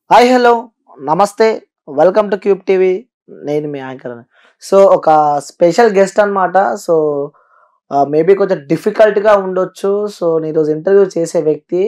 Hi hello నమస్తే welcome to cube TV నేను మీ యాంకర్ సో ఒక స్పెషల్ గెస్ట్ అన్నమాట సో మేబీ కొంచెం డిఫికల్ట్గా ఉండొచ్చు సో నేను ఈరోజు ఇంటర్వ్యూ చేసే వ్యక్తి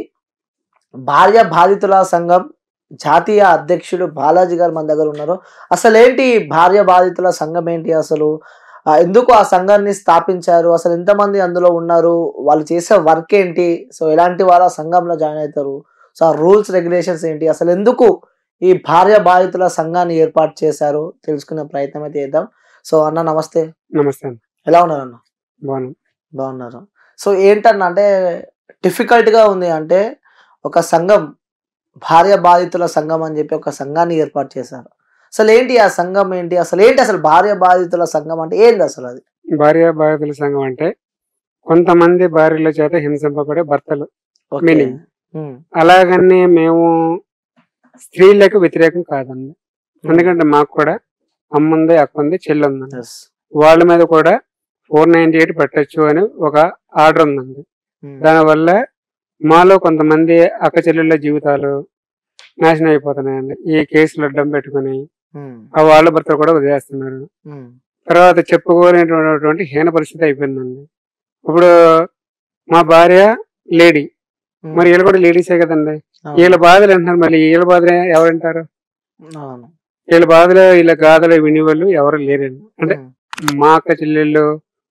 భార్య బాధితుల సంఘం జాతీయ అధ్యక్షుడు బాలాజీ గారు మన దగ్గర ఉన్నారు అసలు ఏంటి భార్య బాధితుల సంఘం ఏంటి అసలు ఆ, ఎందుకు ఆ సంఘాన్ని స్థాపించారు అసలు ఎంతమంది అందులో ఉన్నారు వాళ్ళు చేసే వర్క్ ఏంటి సో ఎలాంటి వాళ్ళు ఆ సంఘంలో జాయిన్ అవుతారు సో ఆ రూల్స్ రెగ్యులేషన్స్ ఏంటి అసలు ఎందుకు ఈ భార్య బాధితుల సంఘాన్ని ఏర్పాటు చేశారు తెలుసుకునే ప్రయత్నం అయితే చేద్దాం సో అన్న నమస్తే నమస్తే అన్న ఎలా ఉన్నారు అన్న బాగున్నాను బాగున్నారు సో ఏంటన్న అంటే difficult గా ఉంది అంటే ఒక సంఘం భార్య బాధితుల సంఘం అని చెప్పి ఒక సంఘాన్ని ఏర్పాటు చేశారు అసలు ఏంటి ఆ సంఘం ఏంటి అసలు ఏంటి అసలు భార్య బాధితుల సంఘం అంటే ఏంటి అసలు అది భార్య బాధితుల సంఘం అంటే కొంతమంది భార్యల చేత హింసింపబడే భర్తలు ఓకే Meaning? అలాగని మేము స్త్రీలకు వ్యతిరేకం కాదండి ఎందుకంటే మాకు కూడా అమ్మ ఉంది అక్క ఉంది చెల్లి ఉందండి వాళ్ళ మీద కూడా ఫోర్ నైన్టీ ఎయిట్ పెట్టచ్చు అని ఒక ఆర్డర్ ఉందండి దానివల్ల మాలో కొంతమంది అక్క చెల్లెళ్ళ జీవితాలు నాశనం అయిపోతున్నాయండి ఈ కేసులు అడ్డం పెట్టుకుని ఆ వాళ్ళ భర్తలు కూడా వదిలేస్తున్నారు తర్వాత చెప్పుకోలేనటువంటి హీన పరిస్థితి అయిపోయిందండి ఇప్పుడు మా భార్య లేడీ మరి వీళ్ళు కూడా లేడీసే కదండి వీళ్ళ బాధలు అంటున్నారు మళ్ళీ వీళ్ళ బాధలు ఎవరు వింటారు అవును వీళ్ళ బాధలు వీళ్ళ గాథలు వినేవాళ్ళు ఎవరు లేరండి అంటే మా అక్క చెల్లెళ్ళు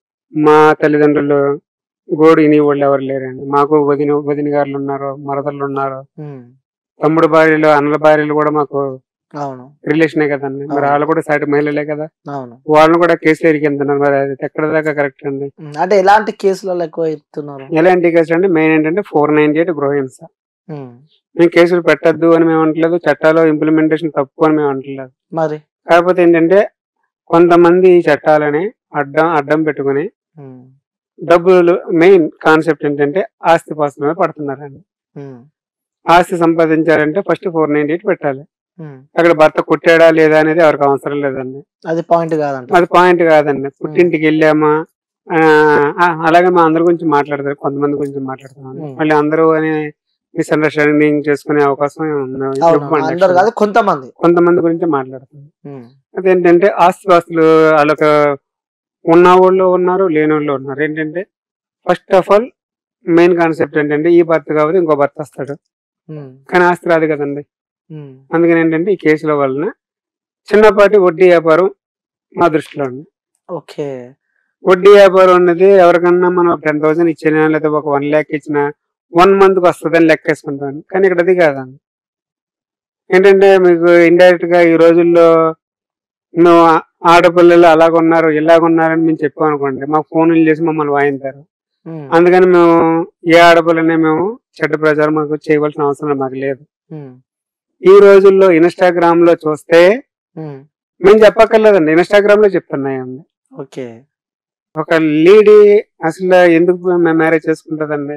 మా తల్లిదండ్రులు గోడు వినేవాళ్ళు ఎవరు లేరండి మాకు వదిన వదిన గారులు ఉన్నారు మరదళ్ళు ఉన్నారు ఉమ్. తమ్ముడు భార్యలు అన్నల భార్యలు కూడా మాకు అవును రిలేషనే కదండి మరి వాళ్ళు కూడా సాటి మహిళలే కదా అవును వాళ్ళని కూడా కేసులు ఎరికింతున్నారు మరి అది ఎక్కడ దాకా కరెక్ట్ అండి ఉమ్, అంటే ఎలాంటి కేసులలో ఎక్కువ ఎత్తున్నారు ఎలాంటి కేసులు అంటే మెయిన్ ఏంటంటే ఫోర్ నైన్టీ ఎయిట్ గృహహింస ఉమ్, మేము కేసులు పెట్టద్దు అని మేము అంటలేదు చట్టాలు ఇంప్లిమెంటేషన్ తప్పు అని మేము అంటలేదు మరి కాకపోతే ఏంటంటే కొంతమంది ఈ చట్టాలని అడ్డం అడ్డం పెట్టుకుని ఉమ్, డబ్బులు మెయిన్ కాన్సెప్ట్ ఏంటంటే ఆస్తి పాస్తుల మీద పడుతున్నారండి ఉమ్, ఆస్తి సంపాదించాలంటే ఫస్ట్ ఫోర్ నైన్టీ ఎయిట్ పెట్టాలి ఉమ్. అక్కడ భర్త కొట్టాడా లేదా అనేది ఎవరికి అవసరం లేదండి అది పాయింట్ కాదంట అది పాయింట్ కాదండి పుట్టింటికి వెళ్ళామా ఆ, ఆ, అలాగే మా అందరి గురించి మాట్లాడతారు కొంతమంది గురించి మాట్లాడుతున్నాం Hmm. మళ్ళీ అందరూ అని మిస్అండర్స్టాండింగ్ చేసుకునే అవకాశం ఉంది. అవును ఇవ్వండి అందరు actually. కాదు కొంతమంది కొంతమంది గురించి మాట్లాడుతున్నాం ఉమ్, అదేంటంటే ఆస్తి పాస్తులు వాళ్ళకి ఉన్న వాళ్ళు ఉన్నారు లేని వాళ్ళు ఉన్నారు ఏంటంటే first of all main concept ఏంటంటే ఈ భర్త కాబట్టి ఇంకో భర్త వస్తాడు ఉమ్, కానీ ఆస్తి రాదు కదండి ఉమ్, అందుకని ఏంటంటే ఈ కేసుల వలన చిన్నపాటి వడ్డీ వ్యాపారం మా దృష్టిలో ఉంది ఓకే వడ్డీ వ్యాపారం అనేది ఎవరికన్నా మనం టెన్ థౌసండ్ ఇచ్చినా లేదా ఒక వన్ ల్యాక్ ఇచ్చినా వన్ మంత్ కి వస్తుందని లెక్కేసుకుంటాం కానీ ఇక్కడ అది కాదండి ఏంటంటే మీకు ఇండైరెక్ట్ గా ఈ రోజుల్లో మేము ఆ- ఆడపిల్లలు అలాగున్నారు ఇలాగున్నారని మేము చెప్పాం అనుకోండి మాకు ఫోన్లు చేసి మమ్మల్ని వాయింతారు ఉమ్, అందుకని మేము ఏ ఆడపిల్లని మేము చెడ్డ ప్రచారం మాకు చేయవలసిన అవసరం మాకు లేదు ఉమ్, ఈ రోజుల్లో ఇన్స్టాగ్రామ్ లో చూస్తే ఉమ్, మేము చెప్పక్కర్లేదండి ఇన్స్టాగ్రామ్ లో చెప్తున్నాయండి ఓకే ఒక లేడీ అసలు ఎందుకు మ్యారేజ్ చేసుకుంటదండి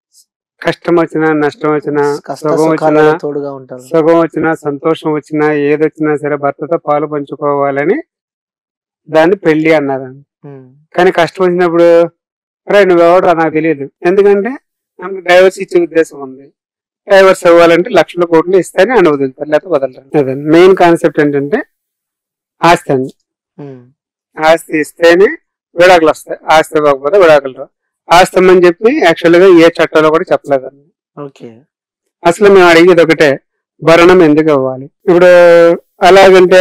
కష్టం వచ్చినా నష్టం వచ్చినా కష్ట సుఖం వచ్చినా సుఖాలలో తోడుగా ఉంటారు సుఖం వచ్చినా సంతోషం వచ్చినా ఏదొచ్చినా సరే భర్తతో పాలు పంచుకోవాలని దాన్ని పెళ్లి అన్నదండి ఉమ్, కానీ కష్టం వచ్చినప్పుడు రే నువ్వెవడో నాకు తెలియదు ఎందుకంటే ఆమెకు డైవర్స్ ఇచ్చే ఉద్దేశం ఉంది డైవర్స్ అవ్వాలంటే లక్షల కోట్లు ఇస్తేనే అని వదులుతారు లేకపోతే వదలరు అదే మెయిన్ కాన్సెప్ట్ ఏంటంటే ఆస్తి అండి ఉమ్, ఆస్తి ఇస్తేనే విడాకులు వస్తాయి ఆస్తి ఇవ్వకపోతే విడాకులు రావు ఆస్తి ఇమ్మని చెప్పి యాక్చువల్ గా ఏ చట్టాలో కూడా చెప్పలేదండి ఓకే అసలు మేము అడిగేది ఒకటే భరణం ఎందుకు ఇవ్వాలి ఇప్పుడు అలాగంటే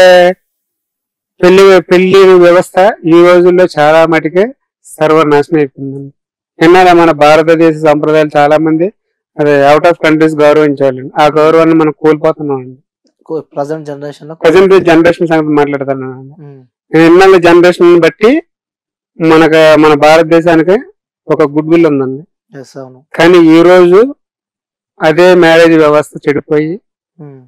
పెళ్లి పెళ్లి వ్యవస్థ ఈ రోజుల్లో చాలా మటుకే సర్వనాశనం అయిపోయిందండి ఎన్నారా మన భారతదేశ సంప్రదాయాలు చాలా మంది అదే అవుట్ ఆఫ్ కంట్రీస్ గౌరవించాలి ఆ గౌరవాన్ని మనం కోల్పోతున్నాం అండి ప్రజెంట్ జనరేషన్ లో ప్రజెంట్ జనరేషన్ సంగతి మాట్లాడుతున్నాను ఉమ్, ఎన్నెల్ల జనరేషన్ బట్టి మనకు మన భారతదేశానికి ఒక గుడ్ విల్ ఉందండి yes, అవును కానీ ఈ రోజు అదే మ్యారేజ్ వ్యవస్థ చెడిపోయి ఉమ్,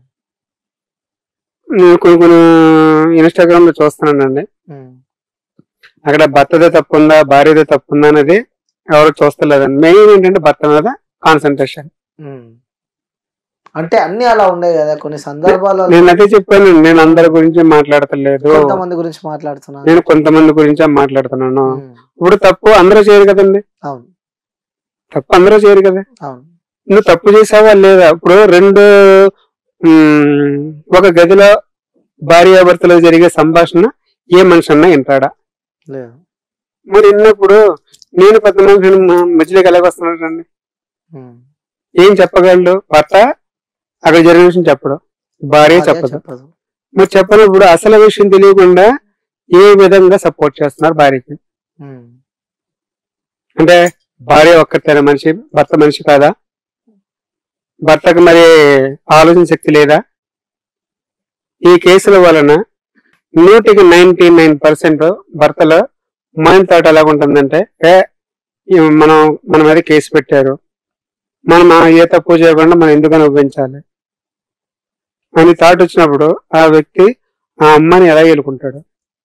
నేను కొన్ని కొన్ని ఇన్స్టాగ్రామ్ లో చూస్తున్నానండి ఉమ్, అక్కడ భర్తదే తప్పు ఉందా భార్యదే తప్పు ఉందా అనేది ఎవరు చూస్తలేదండి మెయిన్ ఏంటంటే భర్త మీద కాన్సన్ట్రేషన్ ఉమ్. అంటే అన్ని అలా ఉన్నాయి కదా కొన్ని సందర్భాలలో నేను అదే చెప్పాను నేను అందరి గురించి మాట్లాడతలేదు కొంతమంది గురించి మాట్లాడుతున్నాను నేను కొంతమంది గురించే మాట్లాడుతున్నాను ఉమ్, ఇప్పుడు తప్పు అందరూ చేయరు కదండి అవును తప్పు అందరూ చేయరు కదా అవును నువ్వు తప్పు చేసావా లేదా ఇప్పుడు రెండు ఉమ్, ఒక గదిలో భార్యాభర్తలో జరిగే సంభాషణ ఏ మనిషి అన్నా వింటాడా లేదు మరి విన్నప్పుడు నేను పెద్ద మనిషిని మ- మధ్యలోకి ఎలాగ వస్తున్నాడండి ఉమ్. ఏం చెప్పగలడు భర్త అక్కడ జరిగిన విషయం చెప్పడు భార్య భార్య చెప్పదు చెప్పదు మరి చెప్పినప్పుడు అసలు విషయం తెలియకుండా ఏ విధంగా సపోర్ట్ చేస్తున్నారు భార్యకి ఉమ్. అంటే భార్య ఒక్కరితేన మనిషి భర్త మనిషి కాదా భర్తకు మరి ఆలోచన శక్తి లేదా ఈ కేసుల వలన నూటికి నైన్టీ నైన్ పర్సెంట్ భర్తలో మైండ్ థాట్ ఎలా ఉంటుందంటే ఏ ఈ మనం మన మీద కేసు పెట్టారు మనం ఆ ఏ తప్పు చేయకుండా మనం ఎందుకు అనుభవించాలి అని థాట్ వచ్చినప్పుడు ఆ వ్యక్తి ఆ అమ్మని ఎలా ఎలుకుంటాడు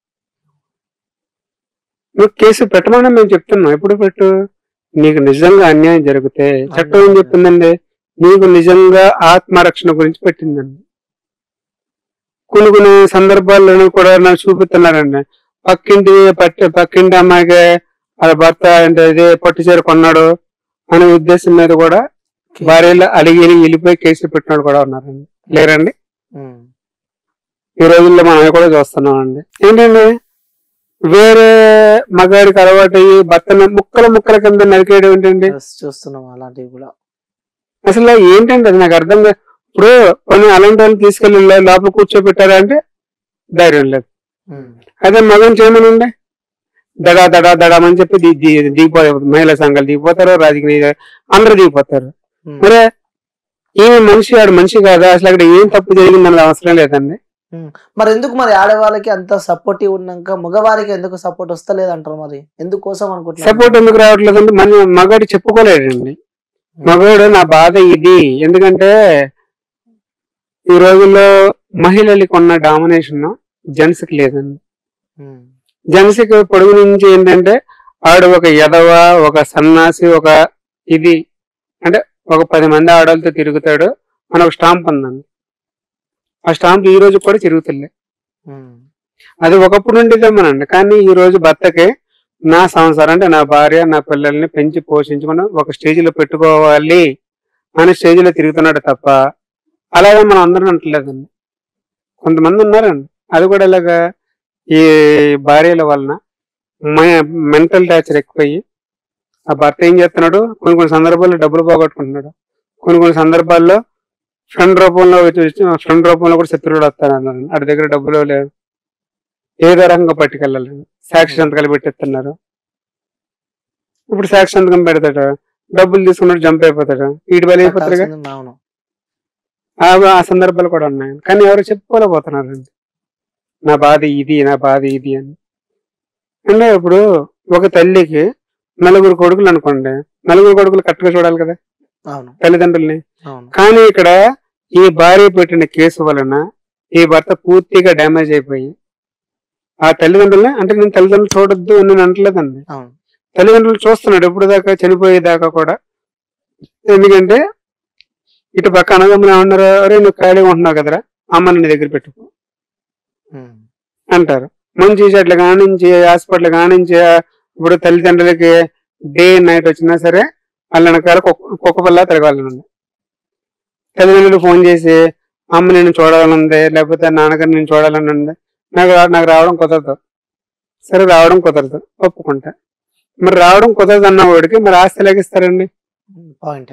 నువ్వు కేసు పెట్టమని మేము చెప్తున్నాం ఎప్పుడు పెట్టు నీకు నిజంగా అన్యాయం జరిగితే చట్టం ఏం చెప్పిందండి నీకు నిజంగా ఆత్మరక్షణ గురించి పెట్టిందండి కొన్ని కొన్ని సందర్భాల్లో కూడా నాకు చూపిస్తున్నారండి పక్కింటి పట్టి పక్కింటి అమ్మాయికి వాళ్ళ భర్త అంటే ఇదే పట్టు చీర కొన్నాడు అనే ఉద్దేశం మీద కూడా భార్యలు అలిగి అలిగి వెళ్ళిపోయి కేసులు పెట్టినాడు కూడా ఉన్నారండి లేరండి ఉమ్. ఈ రోజుల్లో మనం అవి కూడా చూస్తున్నాం అండి ఏంటండి వేరే మగాడికి అలవాటు అయ్యి భర్తను ముక్కల ముక్కల కింద నరికేయడం ఏంటండి Yes, చూస్తున్నాం అలాంటివి కూడా అసలు ఏంటంటే అది నాకు అర్థం కాదు ఇప్పుడు కొన్ని అలాంటి వాళ్ళు తీసుకెళ్లి లో- లోపల కూర్చోబెట్టారా అంటే ధైర్యం లేదు ఉమ్. అదే మగం చేయమనండి దడా దడా దడామని చెప్పి ది- ది- దిగిపోతారు మహిళా సంఘాలు దిగిపోతారు రాజకీయ అందరూ దిగిపోతారు ఉమ్. మరే ఈమె మనిషి ఆడు మనిషి కాదా అసలు అక్కడ ఏం తప్పు జరిగిందన్నది అవసరం లేదండి మరి ఎందుకు మరి ఆడవాళ్ళకి అంత సపోర్టివ్ ఉన్నాక మగవారికి ఎందుకు సపోర్ట్ వస్తలేదు అంటారు మరి ఎందుకోసం అనుకుంటున్నారు సపోర్ట్ ఎందుకు రావట్లేదంటే మన మగాడు చెప్పుకోలేడండి మగాడు నా బాధ ఇది ఎందుకంటే ఈ రోజుల్లో మహిళలకి ఉన్న డామినేషన్ జెంట్స్ కి లేదండి ఉమ్. జెంట్స్ కి పొడుగు నుంచి ఏంటంటే ఆడు ఒక ఎదవ ఒక సన్నాసి ఒక ఇది అంటే ఒక పది మంది ఆడవాళ్ళతో తిరుగుతాడు అని ఒక స్టాంప్ ఉందండి ఆ స్టాంప్ ఈ రోజు కూడా తిరుగుతుంది ఉమ్. అది ఒకప్పుడు ఉండేదేమోనండి కానీ ఈ రోజు భర్తకి నా సంసారం అంటే నా భార్య నా పిల్లల్ని పెంచి పోషించుకుని ఒక స్టేజ్ లో పెట్టుకోవాలి అనే స్టేజ్ లో తిరుగుతున్నాడు తప్ప అలాగే మనం అందరం అంటలేదండి కొంతమంది ఉన్నారండి అది కూడా ఇలాగా ఈ భార్యల వలన మెంటల్ టార్చర్ ఎక్కువయ్యి ఆ భర్త ఏం చేస్తున్నాడు కొన్ని కొన్ని సందర్భాల్లో డబ్బులు పోగొట్టుకుంటున్నాడు కొన్ని కొన్ని సందర్భాల్లో ఫ్రెండ్ రూపంలో ఫ్రెండ్ రూపంలో కూడా శత్రువులు వస్తాడు అన్నారు అడి దగ్గర డబ్బులు లేవు ఏదో రకంగా పట్టుకెళ్ళాలండి సాక్షి సంతకాలు పెట్టిస్తున్నారు ఇప్పుడు సాక్షి సంతకం పెడతాడు డబ్బులు తీసుకున్నాడు జంప్ అయిపోతాడు వీటి బలి అయిపోతాడు కట్టాల్సింది అవును ఆ ఆ సందర్భాలు కూడా ఉన్నాయి కానీ ఎవరు చెప్పుకోలేకపోతున్నారండి నా బాధ ఇది నా బాధ ఇది అని అంటే ఇప్పుడు ఒక తల్లికి నలుగురు కొడుకులు అనుకోండి నలుగురు కొడుకులు కట్టుగా చూడాలి కదా అవును తల్లిదండ్రుల్ని అవును కానీ ఇక్కడ ఈ భార్య పెట్టిన కేసు వలన ఈ భర్త పూర్తిగా డ్యామేజ్ అయిపోయి ఆ తల్లిదండ్రుల్ని అంటే నేను తల్లిదండ్రులు చూడొద్దు అని నేను అంటలేదండి అవును తల్లిదండ్రులు చూస్తున్నాడు ఎప్పుడు దాకా చనిపోయేదాకా కూడా ఎందుకంటే ఇటు పక్క అనగమ్మని ఏమన్నారు అరే నువ్వు ఖాళీగా ఉంటున్నావు కదరా అమ్మని నీ దగ్గర పెట్టుకో ఉమ్. అంటారు మంచి చెట్లు కానించి హాస్పిటల్ కానించి ఇప్పుడు తల్లిదండ్రులకి డే నైట్ వచ్చినా సరే వాళ్ళ వెనకాల కుక్క కుక్క పిల్ల తిరగాలనుంది తల్లిదండ్రులు ఫోన్ చేసి అమ్మ నేను చూడాలనుంది లేకపోతే నాన్నగారు నేను చూడాలని ఉంది నాకు రా- నాకు రావడం కుదరదు సరే రావడం కుదరదు ఒప్పుకుంటా మరి రావడం కుదరదు అన్న వాడికి మరి ఆస్తి ఎలాగిస్తారండి పాయింట్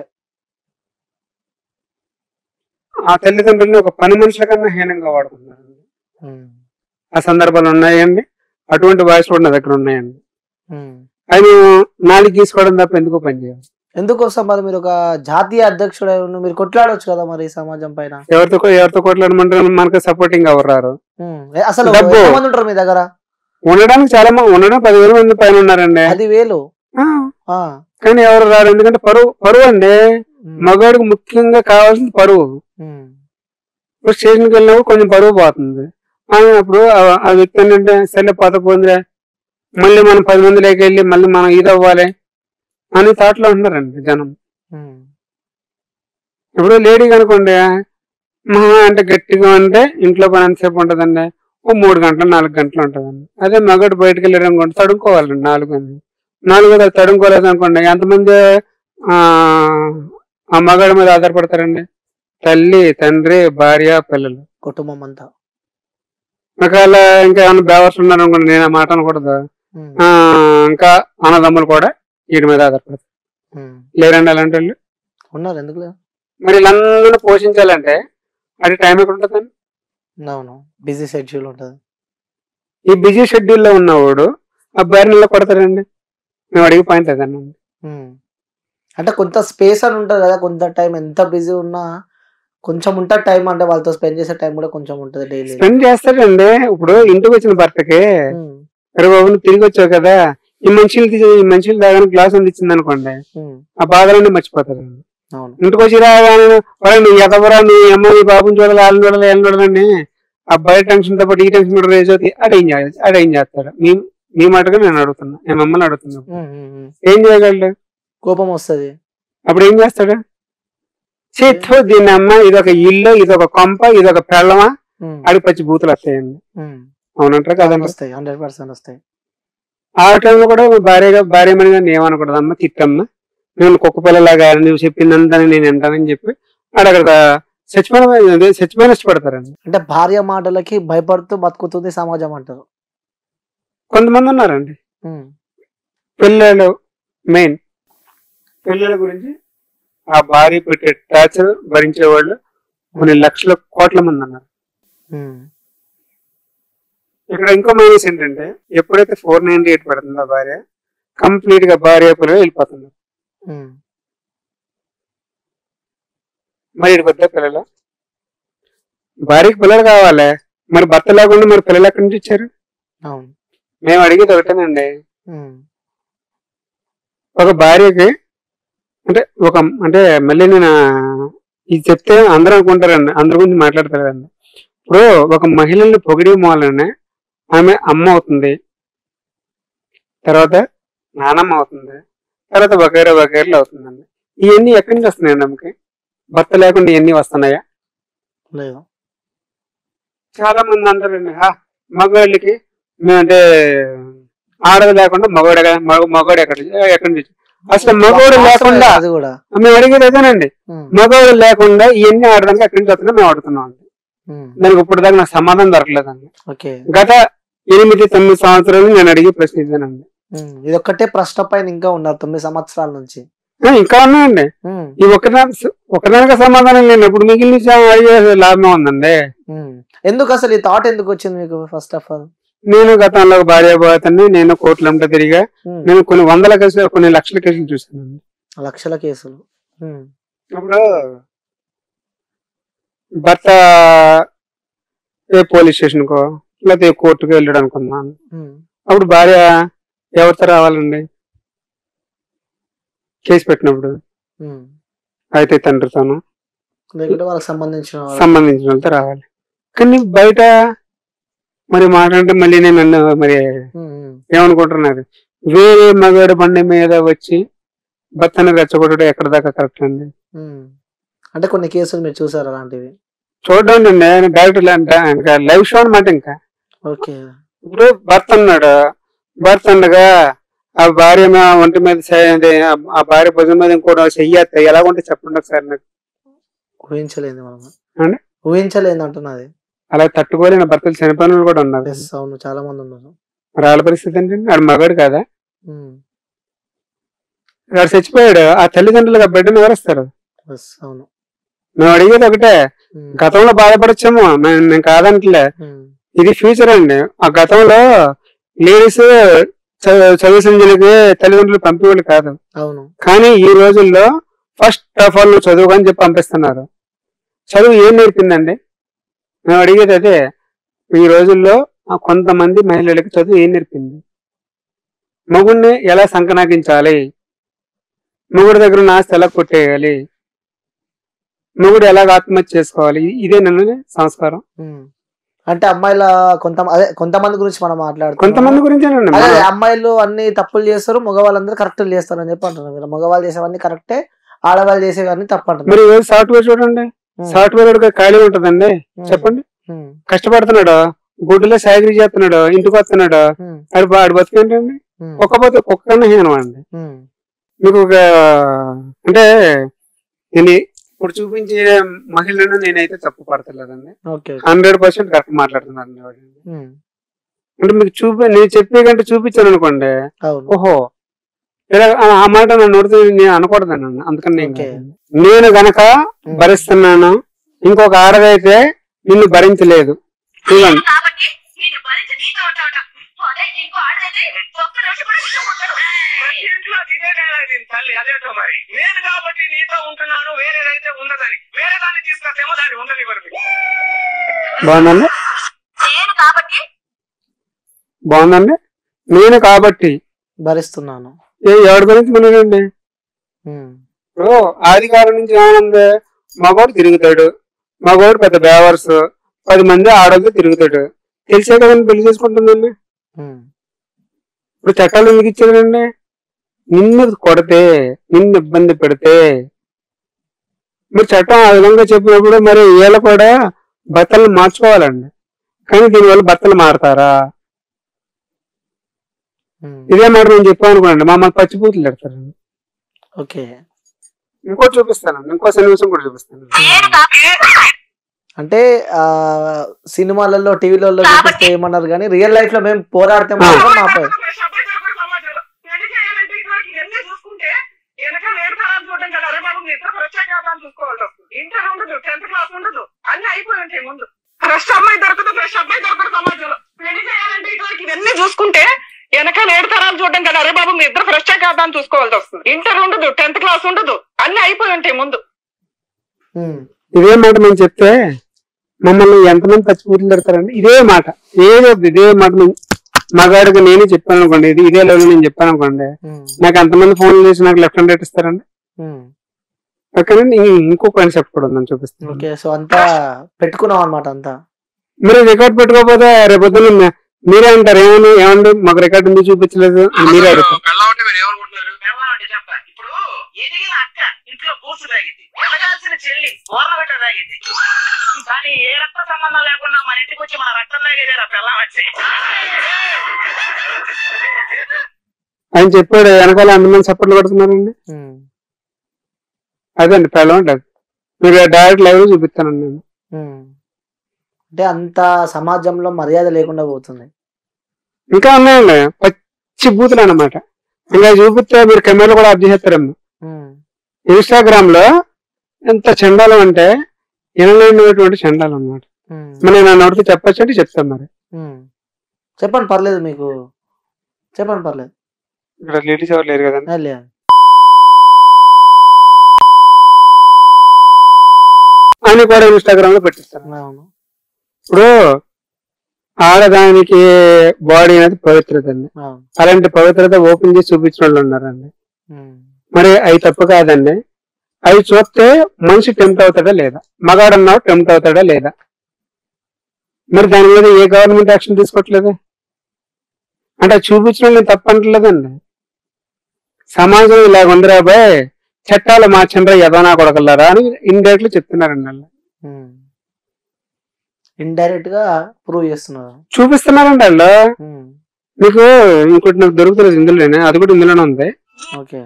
ఆ తల్లిదండ్రుల్ని ఒక పని మనుషుల కన్నా హీనంగా వాడుకుంటున్నారు ఉమ్. ఆ సందర్భాలు ఉన్నాయండి అటువంటి వాయిస్ కూడా నా దగ్గర ఉన్నాయండి ఉమ్. అది నాలుగు గీసుకోవడం తప్ప ఎందుకు పని చేయాలి ఎందుకోసం మరి మీరు ఒక జాతీయ అధ్యక్షుడు అయి ఉండి మీరు కొట్లాడొచ్చు కదా మరి ఈ సమాజం పైన ఎవరితో కొ- ఎవరితో కొట్లాడమంటే మనకు సపోర్టింగ్ ఎవరు రారు ఉమ్. ఏ, అసలు డబ్బు. ఎంతమంది ఉంటారు మీ దగ్గర ఉండడానికి చాలా మంది ఉండడం పదివేల మంది పైన ఉన్నారండి పది వేలు ఆ, ఆ. కానీ ఎవరు రారు ఎందుకంటే పరువు పరువు అండి ఉమ్. మగవాడికి ముఖ్యంగా కావాల్సింది పరువు ఉమ్. ఇప్పుడు స్టేషన్కి వెళ్ళినప్పుడు కొంచెం పరువు పోతుంది కానీ అప్పుడు ఆ- ఆ వ్యక్తి ఏంటంటే సరే పాత పోందిరా మళ్ళీ మనం పది మందిలోకి వెళ్ళి మళ్ళీ మనం ఇది అవ్వాలి అని థాట్ లో ఉన్నారండి జనం ఉమ్. ఇప్పుడు లేడీ కనుకోండి మహా అంటే గట్టిగా అంటే ఇంట్లో పని ఎంతసేపు ఉంటుందండి ఓ మూడు గంటలు నాలుగు గంటలు ఉంటుందండి అదే మగడు బయటకు వెళ్ళారు అనుకోండి తడుకోవాలండి నాలుగు గంటలు నాలుగు గంటలు తడుకోలేదు అనుకోండి ఎంతమంది ఆ ఆ మగాడి మీద ఆధారపడతారండి తల్లి తండ్రి భార్య పిల్లలు కుటుంబం అంతా ఒకవేళ ఇంకా ఏమైనా బేవర్స్ ఉన్నారు అనుకోండి నేను ఆ మాట అనకూడదు ఉమ్, ఆ, ఇంకా అన్నదమ్ములు కూడా వీటి మీద ఆధారపడతారు ఉమ్. లేరండి అలాంటి వాళ్ళు ఉన్నారు ఎందుకు లేదు మరి వీళ్ళందరూ పోషించాలంటే అది టైం ఎక్కడ ఉంటుందండి అవును బిజీ షెడ్యూల్ ఉంటుంది ఈ బిజీ షెడ్యూల్ లో ఉన్నవాడు ఆ భార్య నెల కొడతారండి మేము అడిగి పాయింట్ అదండి ఉమ్. అంటే కొంత స్పేస్ అని ఉంటుంది కదా కొంత టైం ఎంత బిజీ ఉన్నా కొంచెం ఉంటుంది టైం అంటే వాళ్ళతో స్పెండ్ చేసే టైం కూడా కొంచెం ఉంటుంది డైలీ స్పెండ్ చేస్తాడండి ఇప్పుడు ఇంటికి వచ్చిన భర్తకి అరే బాబు నువ్వు తిరిగి వచ్చావు కదా ఈ మనుషులు తీసి ఈ మనుషులు తాగానే గ్లాస్ అంది ఇచ్చింది అనుకోండి ఆ బాధలన్నీ మర్చిపోతారు అవును ఇంటికి వచ్చి రాగానే "ఒరేయ్, నువ్వు ఎదవరా నీ అమ్మ నీ బాబుని చూడాలి వాళ్ళని చూడాలి వీళ్ళని చూడాలని ఆ బయట టెన్షన్ తో పాటు ఈ టెన్షన్ కూడా రేజ్ అవుతుంది అడేం చేయాలి అడేం చేస్తాడు మీ మీ మాటగా నేను అడుగుతున్నా నేను మమ్మల్ని అడుగుతున్నా ఉమ్, ఉమ్, ఉమ్. ఏం చేయగలడు కోపం వస్తుంది అప్పుడు ఏం చేస్తాడు చేత్తు దీని అమ్మ ఇదొక ఇల్లు ఇదొక కొంప ఇదొక పెళ్ళమా అడిగి పచ్చి బూతులు వస్తాయండి అవునంటారు కదండి వస్తాయి హండ్రెడ్ పర్సెంట్ వస్తాయి ఆ టైంలో కూడా భార్యగా భార్య మనిగా ఏమనకూడదు అమ్మ తిట్టమ్మ నేను కుక్క పిల్లలాగా నువ్వు చెప్పిందంతా నేను వింటానని చెప్పి ఆడ అక్కడ చచ్చిపోయిన అదే చచ్చిపోయిన ఇష్టపడతారండి అంటే భార్య మాటలకి భయపడుతూ బతుకుతుంది సమాజం అంటారు కొంతమంది ఉన్నారండి ఉమ్, పిల్లలు మెయిన్ పిల్లల గురించి ఆ భార్య పెట్టే టార్చర్ భరించే వాళ్ళు కొన్ని లక్షల కోట్ల మంది ఉన్నారు ఉమ్, ఇక్కడ ఇంకో మైనస్ ఏంటంటే ఎప్పుడైతే ఫోర్ నైన్టీ ఎయిట్ పడుతుందో ఆ భార్య కంప్లీట్ గా భార్య పిల్లలు వెళ్ళిపోతున్నారు ఉమ్, మరి ఇటు పెద్ద పిల్లలు భార్యకి పిల్లలు కావాలి మరి భర్త లేకుండా మరి పిల్లలు ఎక్కడి నుంచి ఇచ్చారు అవును మేము అడిగేది ఒకటేనండి ఉమ్, ఒక భార్యకి అంటే ఒక అంటే మళ్ళీ నేను ఇది చెప్తే అందరూ అనుకుంటారండి అందరి గురించి మాట్లాడతారండి ఇప్పుడు ఒక మహిళల్ని పొగిడే మూలనే ఆమె అమ్మ అవుతుంది తర్వాత నానమ్మ అవుతుంది తర్వాత వగైరా వగైరాలు అవుతుందండి ఇవన్నీ ఎక్కడి నుంచి వస్తున్నాయండి ఆమెకి భర్త లేకుండా ఇవన్నీ వస్తున్నాయా లేదు చాలా మంది అంటారండి "హా, మగవాళ్ళకి మేము అంటే ఆడది లేకుండా మగవాడు ఎక్కడ- మగ- మగవాడు ఎక్కడ ఎక్కడి నుంచి అసలు మగవాడు లేకుండా అది కూడా మేము అడిగేది అదేనండి ఉమ్, మగవాడు లేకుండా ఇవన్నీ ఆడడానికి ఎక్కడి నుంచి వస్తున్నా మేము ఆడుతున్నాం అండి ఉమ్, దానికి ఇప్పుడు దాకా నాకు సమాధానం దొరకలేదండి ఓకే గత ఎనిమిది తొమ్మిది సంవత్సరాలు నేను అడిగే ప్రశ్న ఇదేనండి ఉమ్, ఇది ఒక్కటే ప్రశ్న పైన ఇంకా ఉన్నారు తొమ్మిది సంవత్సరాల నుంచి ఆ, ఇంకా ఉన్నాయండి ఉమ్, ఈ ఒకదానికి ఒకదానికి సమాధానం లేదు ఇప్పుడు మిగిలిన విషయం అడిగే లాభం ఉందండి ఉమ్. ఎందుకు అసలు ఈ థాట్ ఎందుకు వచ్చింది మీకు ఫస్ట్ ఆఫ్ ఆల్ నేను గతంలో ఒక భార్యాభారతాన్ని నేను కోట్లంట తిరిగా నేను కొన్ని వందల కేసులు కొన్ని లక్షల కేసులు చూశాను లక్షల కేసులు ఉమ్, అప్పుడు భర్త ఏ పోలీస్ స్టేషన్ కో లేకపోతే ఏ కోర్టుకు వెళ్ళాడు అనుకున్నాను ఉమ్, అప్పుడు భార్య ఎవరితో రావాలండి కేసు పెట్టినప్పుడు ఉమ్. అయితే తండ్రితోనూ లేకుంటే వాళ్ళకి సంబంధించిన వాళ్ళ- సంబంధించిన వాళ్ళతో రావాలి కానీ బయట మరి మాట్లాడితే మళ్ళీ నేను నన్ను మరి ఉమ్, ఉమ్, ఏమనుకుంటున్నారు వేరే మగాడి బండి మీద వచ్చి భర్తను రెచ్చగొట్టడం ఎక్కడ దాకా కరెక్ట్ అండి ఉమ్. అంటే కొన్ని కేసులు మీరు చూసారు అలాంటివి చూడండి నేను డైరెక్ట్ ఇంకా లైవ్ షో అనమాట ఇంకా ఓకే ఇప్పుడు భర్త ఉన్నాడు భర్త ఉండగా ఆ భార్య మా ఒంటి మీద సే- అదే ఆ- ఆ భార్య భుజం మీద ఇంకోటి చెయ్యత్త ఎలా ఉంటే చెప్పండి ఒకసారి నాకు ఊహించలేదు మనం అండి? ఊహించలేదు అంటున్నది అలా తట్టుకోలేని భర్తలు చనిపోయిన వాళ్ళు కూడా ఉన్నారు ఎస్ అవును చాలా మంది ఉన్నారు మరి వాళ్ళ పరిస్థితి ఏంటంటే ఆడు మగాడు కాదా ఉమ్, వాడు చచ్చిపోయాడు ఆ తల్లిదండ్రులకు ఆ బిడ్డను ఎవరిస్తారు ఎస్ అవును మేము అడిగేది ఒకటే ఉమ్, గతంలో బాధపడచ్చేమో మేము నేను కాదంటలే ఉమ్, ఇది ఫ్యూచర్ అండి ఆ గతంలో లేడీస్ చదువు సంజలకి తల్లిదండ్రులు పంపేవాళ్ళు కాదు అవును కానీ ఈ రోజుల్లో ఫస్ట్ ఆఫ్ ఆల్ నువ్వు చదువు అని చెప్పి పంపిస్తున్నారు చదువు ఏం నేర్పిందండి మేము అడిగేది అదే ఈ రోజుల్లో ఆ కొంతమంది మహిళలకి చదువు ఏం నేర్పింది మగుడిని ఎలా సంకనాగించాలి మొగుడు దగ్గర ఉన్న ఆస్తి ఎలా కొట్టేయాలి మొగుడు ఎలాగ ఆత్మహత్య చేసుకోవాలి ఇదే నన్ను సంస్కారం ఉమ్. అంటే అమ్మాయిల కొంత అదే కొంతమంది గురించి మనం మాట్లాడుతున్నాం కొంతమంది గురించేనండి అదే మన- అమ్మాయిలు అన్ని తప్పులు చేస్తారు మగవాళ్ళందరూ కరెక్ట్ చేస్తారు అని చెప్పి అంటున్నారు మీరు మగవాళ్ళు చేసేవన్నీ కరెక్టే ఆడవాళ్ళు చేసేవన్నీ తప్పు అంటున్నారు మరి సాఫ్ట్వేర్ చూడండి ఉమ్, సాఫ్ట్వేర్ ఖాళీ ఉంటదండి ఉమ్, చెప్పండి ఉమ్, కష్టపడుతున్నాడు గుడ్డులో సాగరీ చేస్తున్నాడు ఇంటికి వస్తున్నాడు ఉమ్, ఆడు ఆడు బతికేంటండి ఉమ్, కుక్క పోతే కుక్క కన్నా హీనం అండి ఉమ్, మీకు ఒక అంటే దీన్ని ఇప్పుడు చూపించే మహిళను నేనైతే తప్పు పడతలేదండి ఓకే హండ్రెడ్ పర్సెంట్ కరెక్ట్ మాట్లాడుతున్నాను ఉమ్, అంటే మీకు చూపి నేను చెప్పే కంటే చూపించాను అనుకోండి అవును ఓహో ఇలా ఆ- ఆ మాట నన్ను నోడితే నేను అనకూడదు అందుకని నేను ఓకే. కాదండి. నేను గనక ఉమ్, భరిస్తున్నాను ఇంకొక ఆడదైతే నిన్ను భరించలేదు చూడండి కాబట్టి నేను భరించ నీతో ఉంటావుట అదే ఇంకో ఆడైతే ఒక్క రోజు కూడా నీతో ఉండడు. ప్రతి ఇంట్లో ఇదే డైలాగ్ దీని తల్లి అదేంటో మరి నేను కాబట్టి నీతో ఉంటున్నాను వేరేదైతే ఉండదని వేరే దాన్ని తీసుకొస్తేమో దాన్ని ఉండని వరకు బాగుందండి నేను కాబట్టి బాగుందండి నేను కాబట్టి భరిస్తున్నాను ఏ ఎవరి గురించి మనకండి ఉమ్, ఇప్పుడు ఆదికారం నుంచి ఏమనుంది మగవాడు తిరుగుతాడు మగవాడు పెద్ద బేవర్స్ పది మంది ఆడవాళ్ళతో తిరుగుతాడు తెలిసే కదండి పెళ్లి చేసుకుంటుందండి ఉమ్, ఇప్పుడు చట్టాలు ఎందుకు ఇచ్చారండి నిన్ను కొడితే నిన్ను ఇబ్బంది పెడితే మీరు చట్టం ఆ విధంగా చెప్పినప్పుడు మరి వీళ్ళు కూడా బట్టలు మార్చుకోవాలండి కానీ దీనివల్ల బట్టలు మారతారా ఉమ్, ఇదే మాట నేను చెప్పాను అనుకోండి మమ్మల్ని పచ్చిపూతులు పెడతారండి ఓకే ఇంకోటి చూపిస్తాను ఇంకో సన్నివేశం కూడా చూపిస్తాను నేను కాబట్టి అంటే ఆ సినిమాలలో టీవీలలో చూపిస్తే ఏమన్నారు కానీ రియల్ లైఫ్ లో మేము పోరాడితే మాత్రం మాపై పెళ్లి చేయాలంటే ఇటువంటి ఇవన్నీ చూసుకుంటే వెనక నేడు తరాలు చూడడం కదా అరే బాబు మీ ఇద్దరు ప్రత్యేకతలు చూసుకోవాల్సి వస్తుంది ఇంటర్ ఉండదు టెన్త్ క్లాస్ ఉండదు అన్ని అయిపోయి ఉంటాయి ముందు ఫ్రెష్ అమ్మాయి దొరకదు ఫ్రెష్ అబ్బాయి దొరకదు సమాజంలో పెళ్లి చేయాలంటే ఇటువంటి ఇవన్నీ చూసుకుంటే వెనక నేడు తరాలు చూడడం కదా అరే బాబు మీ ఇద్దరు ఫ్రెష్ కదా అని చూసుకోవాల్సి వస్తుంది ఇంటర్ ఉండదు టెన్త్ క్లాస్ ఉండదు అన్ని అయిపోయి ఉంటాయి ముందు ఉమ్, ఇదే మాట మేము చెప్తే మమ్మల్ని ఎంతమంది పచ్చిపూతులు పెడతారండి ఇదే మాట ఏదో ఇదే మాట మేము- మగాడికి నేనే చెప్పాను అనుకోండి ఇది ఇదే లెవెల్ నేను చెప్పాను అనుకోండి ఉమ్, నాకు ఎంతమంది ఫోన్లు చేసి నాకు లెఫ్ట్ హ్యాండ్ రేట్ ఇస్తారండి ఉమ్. ఓకేనండి ఇం- ఇంకో కాన్సెప్ట్ కూడా ఉందని చూపిస్తాను ఓకే సో అంతా పెట్టుకున్నాం అనమాట అంతా మీరు రికార్డ్ పెట్టుకోకపోతే రేపు పొద్దున్న మీరే అంటారు ఏమని ఏమండి మాకు రికార్డ్ ఎందుకు చూపించలేదు అని మీరే అడుగుతారు పెళ్ళమంటే మీరు ఏమనుకుంటున్నారు పెళ్ళమంటే చెప్ప ఇప్పుడు ఎదిగిన అక్క ఇంట్లో పూసు తాగింది ఎదగాల్సిన చెల్లి ఓర్నబెట్ట తాగింది కానీ ఏ రక్త సంబంధం లేకుండా మన ఇంటికి వచ్చి మన రక్తం తాగేదేరా పెళ్ళం వచ్చి ఆయన చెప్పాడు వెనకాల ఎంతమంది సపోర్ట్లు కొడుతున్నారండి ఉమ్, అదండి పెళ్ళం అంటే అది. మీరు డైరెక్ట్ లైవ్ లో చూపిస్తానండి నేను ఉమ్. అంటే అంత సమాజంలో మర్యాద లేకుండా పోతుంది ఇంకా ఉన్నాయండి పచ్చి బూతులు అన్నమాట ఇంకా చూపిస్తే మీరు కెమెరాలు కూడా ఆఫ్ చేసేస్తారేమో ఉమ్, ఇన్స్టాగ్రామ్ లో ఎంత చండాలం అంటే వినలేనటువంటి చండాలం అన్నమాట ఉమ్, మరి నేను నోటితో చెప్పచ్చు అంటే చెప్తాను మరి ఉమ్. చెప్పండి పర్లేదు మీకు చెప్పండి పర్లేదు ఇక్కడ లేడీస్ ఎవరు లేరు కదండి ఏ, లేదు అని కూడా ఇన్స్టాగ్రామ్ లో పెట్టిస్తాను అవును ఇప్పుడు ఆడదానికి బాడీ అనేది పవిత్రత అండి అవును అలాంటి పవిత్రత ఓపెన్ చేసి చూపించిన వాళ్ళు ఉన్నారండి ఉమ్, మరి అవి తప్పు కాదండి అవి చూస్తే మనిషి టెంప్ట్ అవుతాడా లేదా మగాడన్నావు టెంప్ట్ అవుతాడా లేదా మరి దాని మీద ఏ గవర్నమెంట్ యాక్షన్ తీసుకోవట్లేదు అంటే అది చూపించడం నేను తప్పంటలేదండి సమాజం ఇలాగ ఉంది రాబాయ్ చట్టాలు మార్చండ్రా యదవనా కొడకల్లారా అని ఇండైరెక్ట్ చెప్తున్నారండి వాళ్ళు ఉమ్. ఇండైరెక్ట్ గా ప్రూవ్ చేస్తున్నారు చూపిస్తున్నారండి వాళ్ళు ఉమ్, మీకు ఇంకోటి నాకు దొరుకుతుంది ఇందులోనే అది కూడా ఇందులోనే ఉంది ఓకే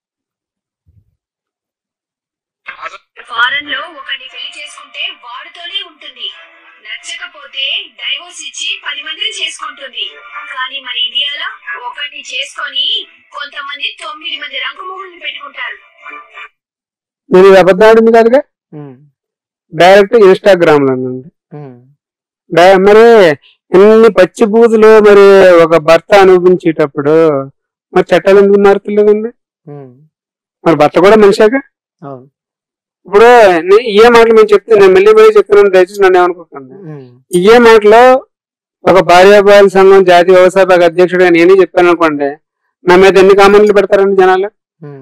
ఫారెన్ లో ఒకరిని పెళ్లి చేసుకుంటే వాడితోనే ఉంటుంది నచ్చకపోతే డైవోర్స్ ఇచ్చి పది మందిని చేసుకుంటుంది కానీ మన ఇండియాలో ఒకరిని చేసుకొని కొంతమంది తొమ్మిది మంది రంగుమూగుల్ని పెట్టుకుంటారు నేను ఇది అబద్ధం ఆడింది కాదుగా ఉమ్, డైరెక్ట్ ఇన్స్టాగ్రామ్ లో ఉంది ఉమ్, డా- మరి ఇన్ని పచ్చి బూతులు మరి ఒక భర్త అనిపించేటప్పుడు మరి చట్టాలు ఎందుకు మారుతలేదండి ఉమ్, మరి భర్త కూడా మనిషాగా అవును ఇప్పుడు నే- ఏ మాటలు మేము చెప్తే నేను మళ్ళీ మళ్ళీ చెప్తున్నాను దయచేసి నన్ను ఏమనుకోకండి ఉమ్, ఏ మాటలో ఒక భార్యాభార్య సంఘం జాతీయ వ్యవసాయ శాఖ అధ్యక్షుడిగా నేనే చెప్పాను అనుకోండి నా మీద ఎన్ని కామెంట్లు పెడతారండి జనాలు ఉమ్,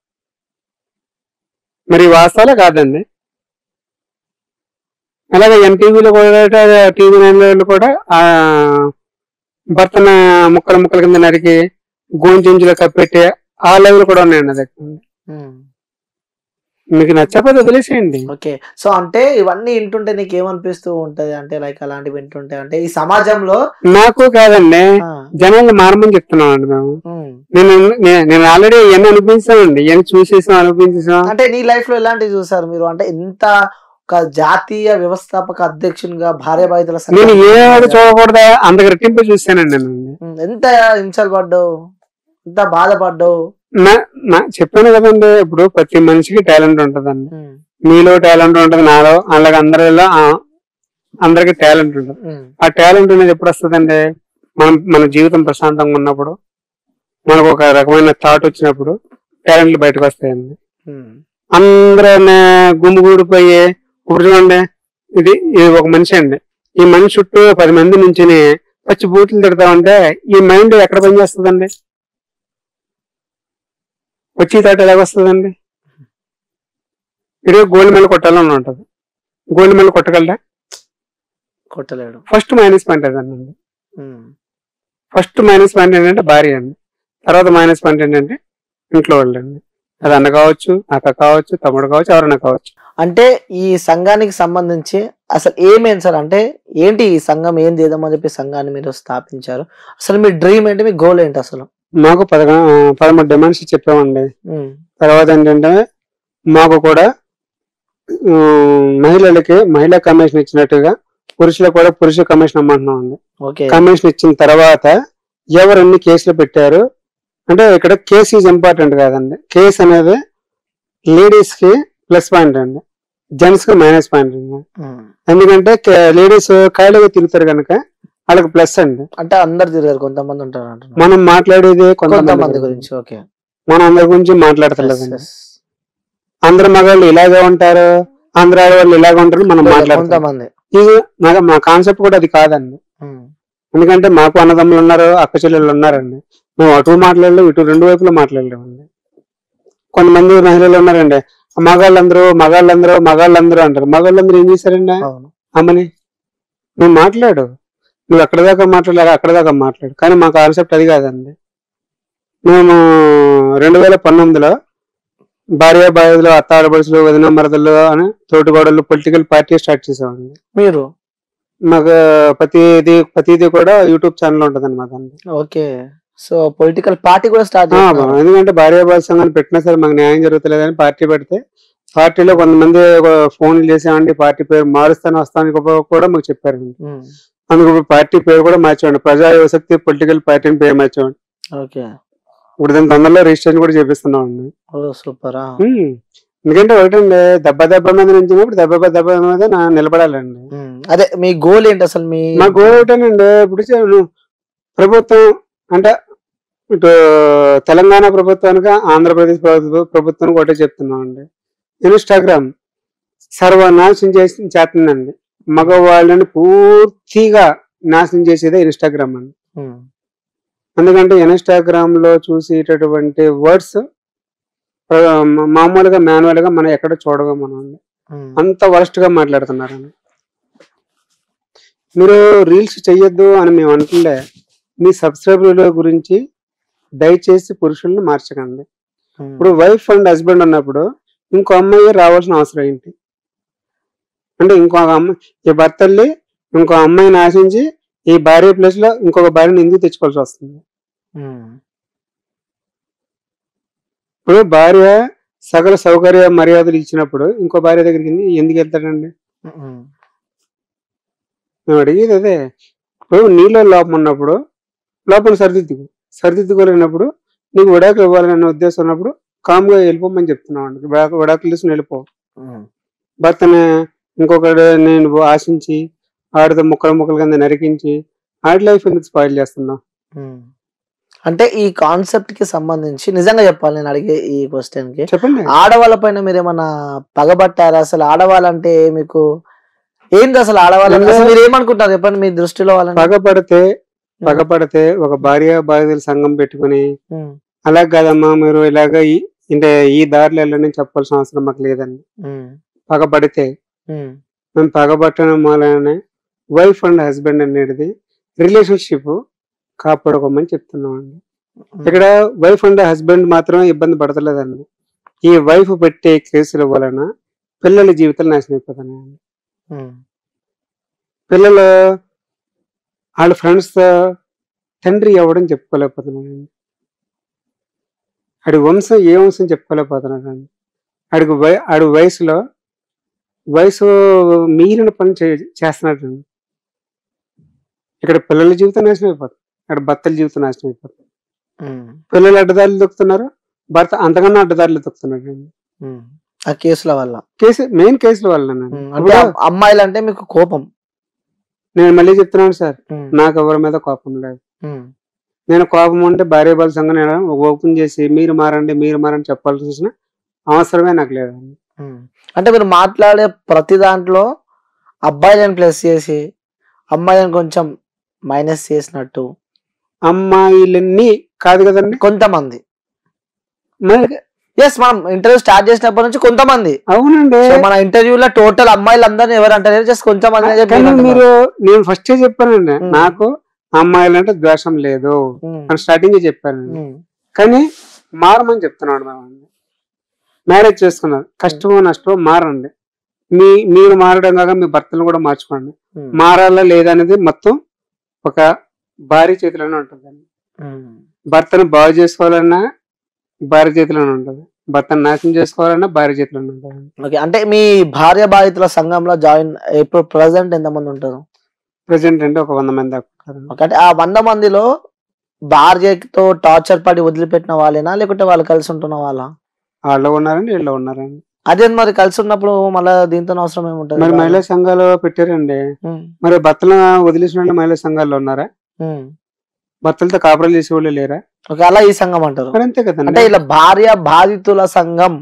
మరి వాస్తవాలే కాదండి అలాగే ఎన్టీవీలో కూడా టీవీ నైన్లో కూడా ఆ భర్తన ముక్కల ముక్కల కింద నరికి గోంచెంచులో కప్పెట్టి ఆ లెవెల్ కూడా ఉన్నాయండి అది ఉమ్, మీకు నచ్చకపోతే వదిలేసేయండి ఓకే సో అంటే ఇవన్నీ వింటుంటే నీకు ఏమనిపిస్తూ ఉంటది అంటే లైక్ అలాంటివి వింటుంటే అంటే ఈ సమాజంలో నాకు కాదండి ఆ, జనాలు మారమని చెప్తున్నాం అండి మేము ఉమ్, నేను నే- నేను ఆల్రెడీ ఇవన్నీ అనిపించామండి ఇవన్నీ చూసేసాం అనిపించేసాం అంటే నీ లైఫ్ లో ఎలాంటివి చూసారు మీరు అంటే ఇంత ఒక జాతీయ వ్యవస్థాపక అధ్యక్షునిగా భార్య బాధితుల నేను సంఘం- ఏది చూడకూడదా అంతకు రెట్టింపు చూశానండి నేను ఉమ్, ఎంత హింసలు పడ్డావు ఎంత బాధపడ్డావు నా నా చెప్పాను కదండి ఇప్పుడు ప్రతి మనిషికి టాలెంట్ ఉంటదండి ఉమ్, మీలో టాలెంట్ ఉంటది నాలో అలాగే అందరిలో ఆ- అందరికి టాలెంట్ ఉంటుంది ఉమ్, ఆ టాలెంట్ అనేది ఎప్పుడు వస్తుందండి మనం మన జీవితం ప్రశాంతంగా ఉన్నప్పుడు మనకు ఒక రకమైన థాట్ వచ్చినప్పుడు టాలెంట్లు బయటకు వస్తాయండి ఉమ్, అందరూ గుమ్మిగూడిపోయి ఇప్పుడు చూడండి ఇది ఇది ఒక మనిషి అండి ఈ మనిషి చుట్టూ పది మంది నుంచి పచ్చి బూట్లు తిడతా ఉంటే ఈ మైండ్ ఎక్కడ పనిచేస్తుందండి వచ్చి తాట ఎలాగ వస్తుందండి ఇది గోల్డ్ మెల్ల కొట్టాలని ఉంటది గోల్డ్ మెల్ల కొట్టగలరా కొట్టలేడు ఫస్ట్ మైనస్ పాయింట్ అదండి ఉమ్, ఫస్ట్ మైనస్ పాయింట్ ఏంటంటే భార్య అండి తర్వాత మైనస్ పాయింట్ ఏంటంటే ఇంట్లో వాళ్ళు అండి అది అన్న కావచ్చు అక్క కావచ్చు తమ్ముడు కావచ్చు ఎవరైనా కావచ్చు అంటే ఈ సంఘానికి సంబంధించి అసలు ఏమేంటి సార్ అంటే ఏంటి ఈ సంఘం ఏం చేద్దామని చెప్పి సంఘాన్ని మీరు స్థాపించారు అసలు మీ డ్రీమ్ ఏంటి మీ గోల్ ఏంటి అసలు మాకు పదకొ పదమూడు డిమాండ్స్ చెప్పామండి ఉమ్, తర్వాత ఏంటంటే మాకు కూడా ఉమ్, మహిళలకి మహిళా కమిషన్ ఇచ్చినట్టుగా పురుషులకు కూడా పురుష కమిషన్ అమ్మంటున్నాం అండి ఓకే కమిషన్ ఇచ్చిన తర్వాత ఎవరు ఎన్ని కేసులు పెట్టారు అంటే ఇక్కడ కేసు ఈజ్ ఇంపార్టెంట్ కాదండి కేసు అనేది లేడీస్ కి ప్లస్ పాయింట్ అండి జెంట్స్ కి మైనస్ పాయింట్ అండి ఉమ్, ఎందుకంటే లేడీస్ ఖాళీగా తిరుగుతారు కనుక వాళ్ళకి ప్లస్ అండి అంటే అందరు తిరగారు కొంతమంది ఉంటారు అంటున్నారు మనం మాట్లాడేది కొంతమంది కొంతమంది గురించి ఓకే మనం అందరి గురించి మాట్లాడతలేదండి అందరు మగాళ్ళు ఇలాగే ఉంటారు అందరు ఆడవాళ్ళు ఇలాగే ఉంటారు మనం మాట్లాడతాం కొంతమంది ఇది మా- మా కాన్సెప్ట్ కూడా అది కాదండి ఉమ్, ఎందుకంటే మాకు అన్నదమ్ములు ఉన్నారు అక్క చెల్లెళ్ళు ఉన్నారండి మేము అటు మాట్లాడలేము ఇటు రెండు వైపులు మాట్లాడలేమండి కొంతమంది మహిళలు ఉన్నారండి మగాళ్ళందరూ మగాళ్ళందరూ మగాళ్ళందరూ అంటారు మగాళ్ళందరూ ఏం చేశారండి అవును అమ్మని నువ్వు మాట్లాడు నువ్వు ఎక్కడ దాకా మాట్లాడలేక అక్కడ దాకా మాట్లాడు కానీ మా కాన్సెప్ట్ అది కాదండి మేము రెండు వేల పంతొమ్మిదిలో భార్య బాధితులు అత్త ఆడపడుచులు వదిన మరదలు అని తోటిగోడలు పొలిటికల్ పార్టీ స్టార్ట్ చేసామండి మీరు మాకు ప్రతిది ప్రతిది కూడా యూట్యూబ్ ఛానల్ ఉంటుంది అనమాట ఓకే సో పొలిటికల్ పార్టీ కూడా స్టార్ట్ చేస్తున్నారు ఎందుకంటే భార్య భాష సంఘాన్ని పెట్టినా సరే మాకు న్యాయం జరుగుతలేదని పార్టీ పెడితే పార్టీలో కొంతమంది ఫోన్లు చేసామండి పార్టీ పేరు మారుస్తాను వస్తాను కూడా మాకు చెప్పారండి ఉమ్, అందుకు ఇప్పుడు పార్టీ పేరు కూడా మార్చామండి ప్రజా యువశక్తి పొలిటికల్ పార్టీ అని పేరు మార్చామండి ఓకే ఇప్పుడు దాని తొందరలో రిజిస్ట్రేషన్ కూడా చేపిస్తున్నాం అండి ఓ సూపర్ ఎందుకంటే ఒకటండి దెబ్బ దెబ్బ మీద నుంచినప్పుడు దెబ్బ దెబ్బ మీద నా నిలబడాలండి అదే మీ గోల్ ఏంటి అసలు మీ మా గోల్ ఒకటేనండి ఇప్పుడు చే- నువ్వు ప్రభుత్వం అంటే ఇటు తెలంగాణ ప్రభుత్వానికి ఆంధ్రప్రదేశ్ ప్రభు- ప్రభుత్వానికి ఒకటే చెప్తున్నాం అండి ఇన్స్టాగ్రామ్ సర్వనాశనం చేసి చేస్తుందండి మగవాళ్ళని పూర్తిగా నాశనం చేసేదే ఇన్స్టాగ్రామ్ అండి ఉమ్, ఎందుకంటే ఇన్స్టాగ్రామ్ లో చూసేటటువంటి వర్డ్స్ మామూలుగా మాన్యువల్ గా మనం ఎక్కడ చూడగా మనం అండి. ఉమ్, అంత వరస్ట్ గా మాట్లాడుతున్నారండి మీరు రీల్స్ చెయ్యొద్దు అని మేము అంటుండే మీ సబ్స్క్రైబర్ల గురించి దయచేసి పురుషుల్ని మార్చకండి ఉమ్, ఇప్పుడు వైఫ్ అండ్ హస్బెండ్ ఉన్నప్పుడు ఇంకో అమ్మాయి రావాల్సిన అవసరం ఏంటి అంటే ఇంకొక అమ్మాయి ఈ భర్తల్ని ఇంకో అమ్మాయిని ఆశించి ఈ భార్య ప్లేస్ లో ఇంకొక భార్యని ఎందుకు తెచ్చుకోవాల్సి వస్తుంది ఉమ్, ఇప్పుడు భార్య సకల సౌకర్య మర్యాదలు ఇచ్చినప్పుడు ఇంకో భార్య దగ్గరికి ఎందుకు వెళ్తాడండి ఉమ్, మేము అడిగేది అదే ఇప్పుడు నీళ్ళ లోపం ఉన్నప్పుడు లోపల సరిదిద్దుకు సరిదిద్దుకోలేనప్పుడు నీకు విడాకులు ఇవ్వాలనే ఉద్దేశం ఉన్నప్పుడు కామ్గా వెళ్ళిపోమని చెప్తున్నాం అండి విడాకు విడాకులు తీసుకుని వెళ్ళిపో ఉమ్, భర్తని ఇంకొకటి నేను ఆశించి ఆడితో ముక్కలు ముక్కల కింద నరికించి ఆడి లైఫ్ ఎందుకు స్పాయిల్ చేస్తున్నావు ఉమ్. అంటే ఈ కాన్సెప్ట్ కి సంబంధించి నిజంగా చెప్పాలి నేను అడిగే ఈ క్వశ్చన్ కి చెప్పండి ఆడవాళ్ళ పైన మీరు ఏమన్నా పగబట్టారా అసలు ఆడవాళ్ళంటే మీకు ఏంది అసలు ఆడవాళ్ళని అసలు మీరు ఏమనుకుంటారు చెప్పండి మీ దృష్టిలో వాళ్ళని పగపడితే పగపడితే ఒక భార్య బాధితుల సంఘం పెట్టుకుని ఉమ్, అలా కాదమ్మా మీరు ఇలాగ ఈ- అంటే ఈ దారిలో వెళ్ళని చెప్పాల్సిన అవసరం మాకు లేదండి ఉమ్, పగపడితే ఉమ్, మేము పగబట్టడం మూలనే వైఫ్ అండ్ హస్బెండ్ అనేది రిలేషన్షిప్ కాపాడుకోమని చెప్తున్నాం అండి ఉమ్. ఇక్కడ వైఫ్ అండ్ హస్బెండ్ మాత్రమే ఇబ్బంది పడతలేదండి ఈ వైఫ్ పెట్టే కేసుల వలన పిల్లల జీవితాలు నాశనం అయిపోతున్నాయండి ఉమ్, పిల్లలు వాళ్ళ ఫ్రెండ్స్ తో తండ్రి ఎవడని చెప్పుకోలేకపోతున్నాడండి ఆడి వంశం ఏ వంశం చెప్పుకోలేకపోతున్నాడండి ఆడికి వయ ఆడి వయసులో వయసు మీరిన పని చే చేస్తున్నాడండి ఇక్కడ పిల్లల జీవితం నాశనం అయిపోతుంది ఇక్కడ భర్తల జీవితం నాశనం అయిపోతుంది ఉమ్, పిల్లలు అడ్డదారులు దొక్కుతున్నారు భర్త అంతకన్నా అడ్డదారులు దొక్కుతున్నాడు ఉమ్. ఆ కేసుల వల్ల కేసు మెయిన్ కేసుల వల్ల ఉమ్, అంటే అమ్- అమ్మాయిలు అంటే మీకు కోపం నేను మళ్ళీ చెప్తున్నాను సార్ ఉమ్, నాకు ఎవరి మీద కోపం లేదు ఉమ్, నేను కోపం ఉంటే భార్య బాల సంఘం నేను ఓపెన్ చేసి మీరు మారండి మీరు మారండి చెప్పాల్సిన అవసరమే నాకు లేదండి ఉమ్. అంటే మీరు మాట్లాడే ప్రతి దాంట్లో అబ్బాయిలను ప్లస్ చేసి అమ్మాయిలను కొంచెం మైనస్ చేసినట్టు అమ్మాయిలన్నీ కాదు కదండి కొంతమంది మరి ఎస్ మనం ఇంటర్వ్యూ స్టార్ట్ చేసినప్పటి నుంచి కొంతమంది అవునండి సో మన ఇంటర్వ్యూలో టోటల్ అమ్మాయిలు అందరిని ఎవరు అంటారు జస్ట్ కొంతమంది అని చెప్పి కానీ నేను మీరు నేను ఫస్ట్ చెప్పానండి ఉమ్. నాకు అమ్మాయిలంటే ద్వేషం లేదు ఉమ్, అని స్టార్టింగ్ చెప్పానండి ఉమ్, కానీ మారమని చెప్తున్నాడు మేము మ్యారేజ్ చేసుకున్నారు కష్టమో నష్టమో మారండి మీ మీరు మారడం కాక మీ భర్తలు కూడా మార్చుకోండి ఉమ్, మారాలా లేదా అనేది మొత్తం ఒక భార్య చేతిలోనే ఉంటుందండి ఉమ్. భర్తను బాగు చేసుకోవాలన్నా భార్య చేతిలోనే ఉంటుంది భర్తను నాశనం చేసుకోవాలన్నా భార్య చేతిలోనే ఉంటుంది ఓకే అంటే మీ భార్య బాధితుల సంఘంలో జాయిన్ ఇప్పుడు ప్రజెంట్ ఎంతమంది ఉంటారు ప్రజెంట్ అంటే ఒక వంద మంది దాకా ఉంటారు. ఓకే అంటే ఆ వంద మందిలో భార్యతో టార్చర్ పడి వదిలిపెట్టిన వాళ్ళేనా లేకుంటే వాళ్ళు కలిసి ఉంటున్న వాళ్ళ వాళ్ళు ఉన్నారండి వీళ్ళు ఉన్నారండి అదే మరి కలిసి ఉన్నప్పుడు మళ్ళీ దీంతో అవసరం ఏముంటది మరి మహిళా సంఘాలు పెట్టారండి ఉమ్, మరి భర్తలను వదిలేసిన వాళ్ళు మహిళా సంఘాల్లో ఉన్నారా ఉమ్. భర్తలతో కాపురాలు చేసే వాళ్ళు లేరా ఓకే అలా ఈ సంఘం అంటారు మరి అంతే అంటే కదండి ఇలా భార్య బాధితుల సంఘం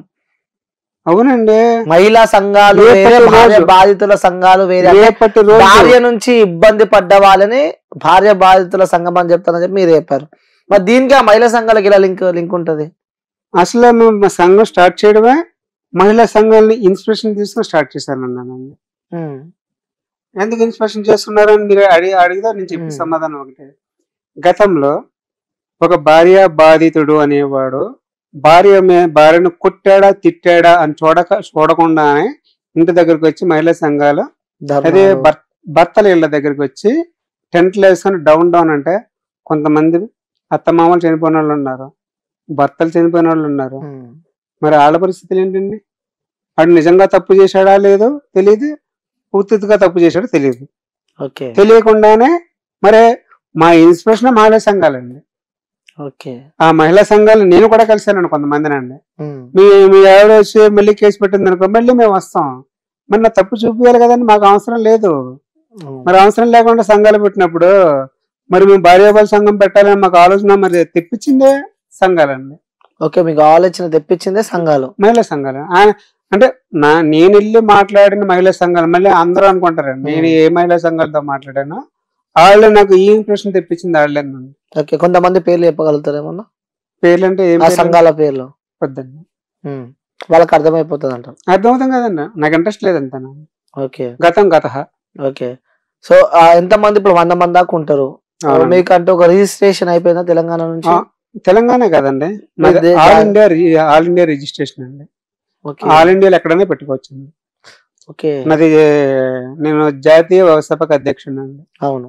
అవునండి మహిళా సంఘాలు రేపటి వేరే భార్య రోజు- బాధితుల సంఘాలు వేరే అంటే రేపటి రోజు భార్య నుంచి ఇబ్బంది పడ్డ వాళ్ళని భార్య బాధితుల సంఘం అని చెప్తానని చెప్పి మీరు చెప్పారు మరి దీనికి ఆ మహిళా సంఘాలకి ఇలా లింక్ లింక్ ఉంటది అసలు మేము మా సంఘం స్టార్ట్ చేయడమే మహిళా సంఘాలని ఇన్స్పిరేషన్ తీసుకుని స్టార్ట్ చేశాను అన్నానండి ఉమ్, ఎందుకు ఇన్స్పిరేషన్ చేసుకున్నారు అని మీరు అడిగి అడిగితే నేను చెప్పిన మ్మ్. సమాధానం ఒకటే గతంలో ఒక భార్య బాధితుడు అనేవాడు భార్య మే- భార్యను కొట్టాడా తిట్టాడా అని చూడక చూడకుండానే ఇంటి దగ్గరకు వచ్చి మహిళా సంఘాలు అదే ధర్నాలు. భర్- భర్తల ఇళ్ళ దగ్గరికి వచ్చి టెంట్లు వేసుకొని డౌన్ డౌన్ అంటే కొంతమంది అత్తమామలు చనిపోయిన వాళ్ళు ఉన్నారు భర్తలు చనిపోయిన వాళ్ళు ఉన్నారు ఉమ్, మరి వాళ్ళ పరిస్థితులు ఏంటండి వాడు నిజంగా తప్పు చేశాడా లేదో తెలియదు పూర్తిగా తప్పు చేశాడో తెలియదు ఓకే తెలియకుండానే మరి మా ఇన్స్పిరేషన్ మహిళా సంఘాలండి ఓకే ఆ మహిళా సంఘాలు నేను కూడా కలిశానండి కొంతమందిని అండి ఉమ్, మీ మీ ఎవరు వచ్చి మళ్ళీ కేసు పెట్టింది అనుకో మళ్ళీ మేము వస్తాం మరి నా తప్పు చూపించాలి కదండి మాకు అవసరం లేదు ఉమ్, మరి అవసరం లేకుండా సంఘాలు పెట్టినప్పుడు మరి మేము భార్యాభాల సంఘం పెట్టాలని మాకు ఆలోచన మరి తెప్పించిందే సంఘాలండి ఓకే మీకు ఆలోచన తెప్పించిందే సంఘాలు మహిళా సంఘాలు ఆ- అంటే నా నేను వెళ్ళి మాట్లాడిన మహిళా సంఘాలు మళ్ళీ అందరూ అనుకుంటారండి నేను ఏ మహిళా సంఘాలతో మాట్లాడానో వాళ్ళు నాకు ఈ ఇంప్రెషన్ తెప్పించింది వాళ్ళేనండి ఓకే కొంతమంది పేర్లు చెప్పగలుగుతారేమన్నా పేర్లు అంటే ఏం ఆ పేర్లు సంఘాల పేర్లు వద్దండి ఉమ్, వాళ్ళకి అర్థమైపోతుంది అంటారు అర్థమవుతాం కదండి నాకు ఇంట్రెస్ట్ లేదంత ఓకే గతం గత ఓకే సో ఆ, ఎంతమంది ఇప్పుడు వంద మంది దాకా ఉంటారు మీకంటూ ఒక రిజిస్ట్రేషన్ అయిపోయిందా తెలంగాణ నుంచి ఆ, తెలంగాణ కదండి నాది ఇదే ఆల్ జా- ఇండియా రి- ఆల్ ఇండియా రిజిస్ట్రేషన్ అండి ఓకే ఆల్ ఇండియాలో ఎక్కడైనా పెట్టుకోవచ్చండి ఓకే నాది నేను జాతీయ వ్యవస్థాపక అధ్యక్షుడు అండి అవును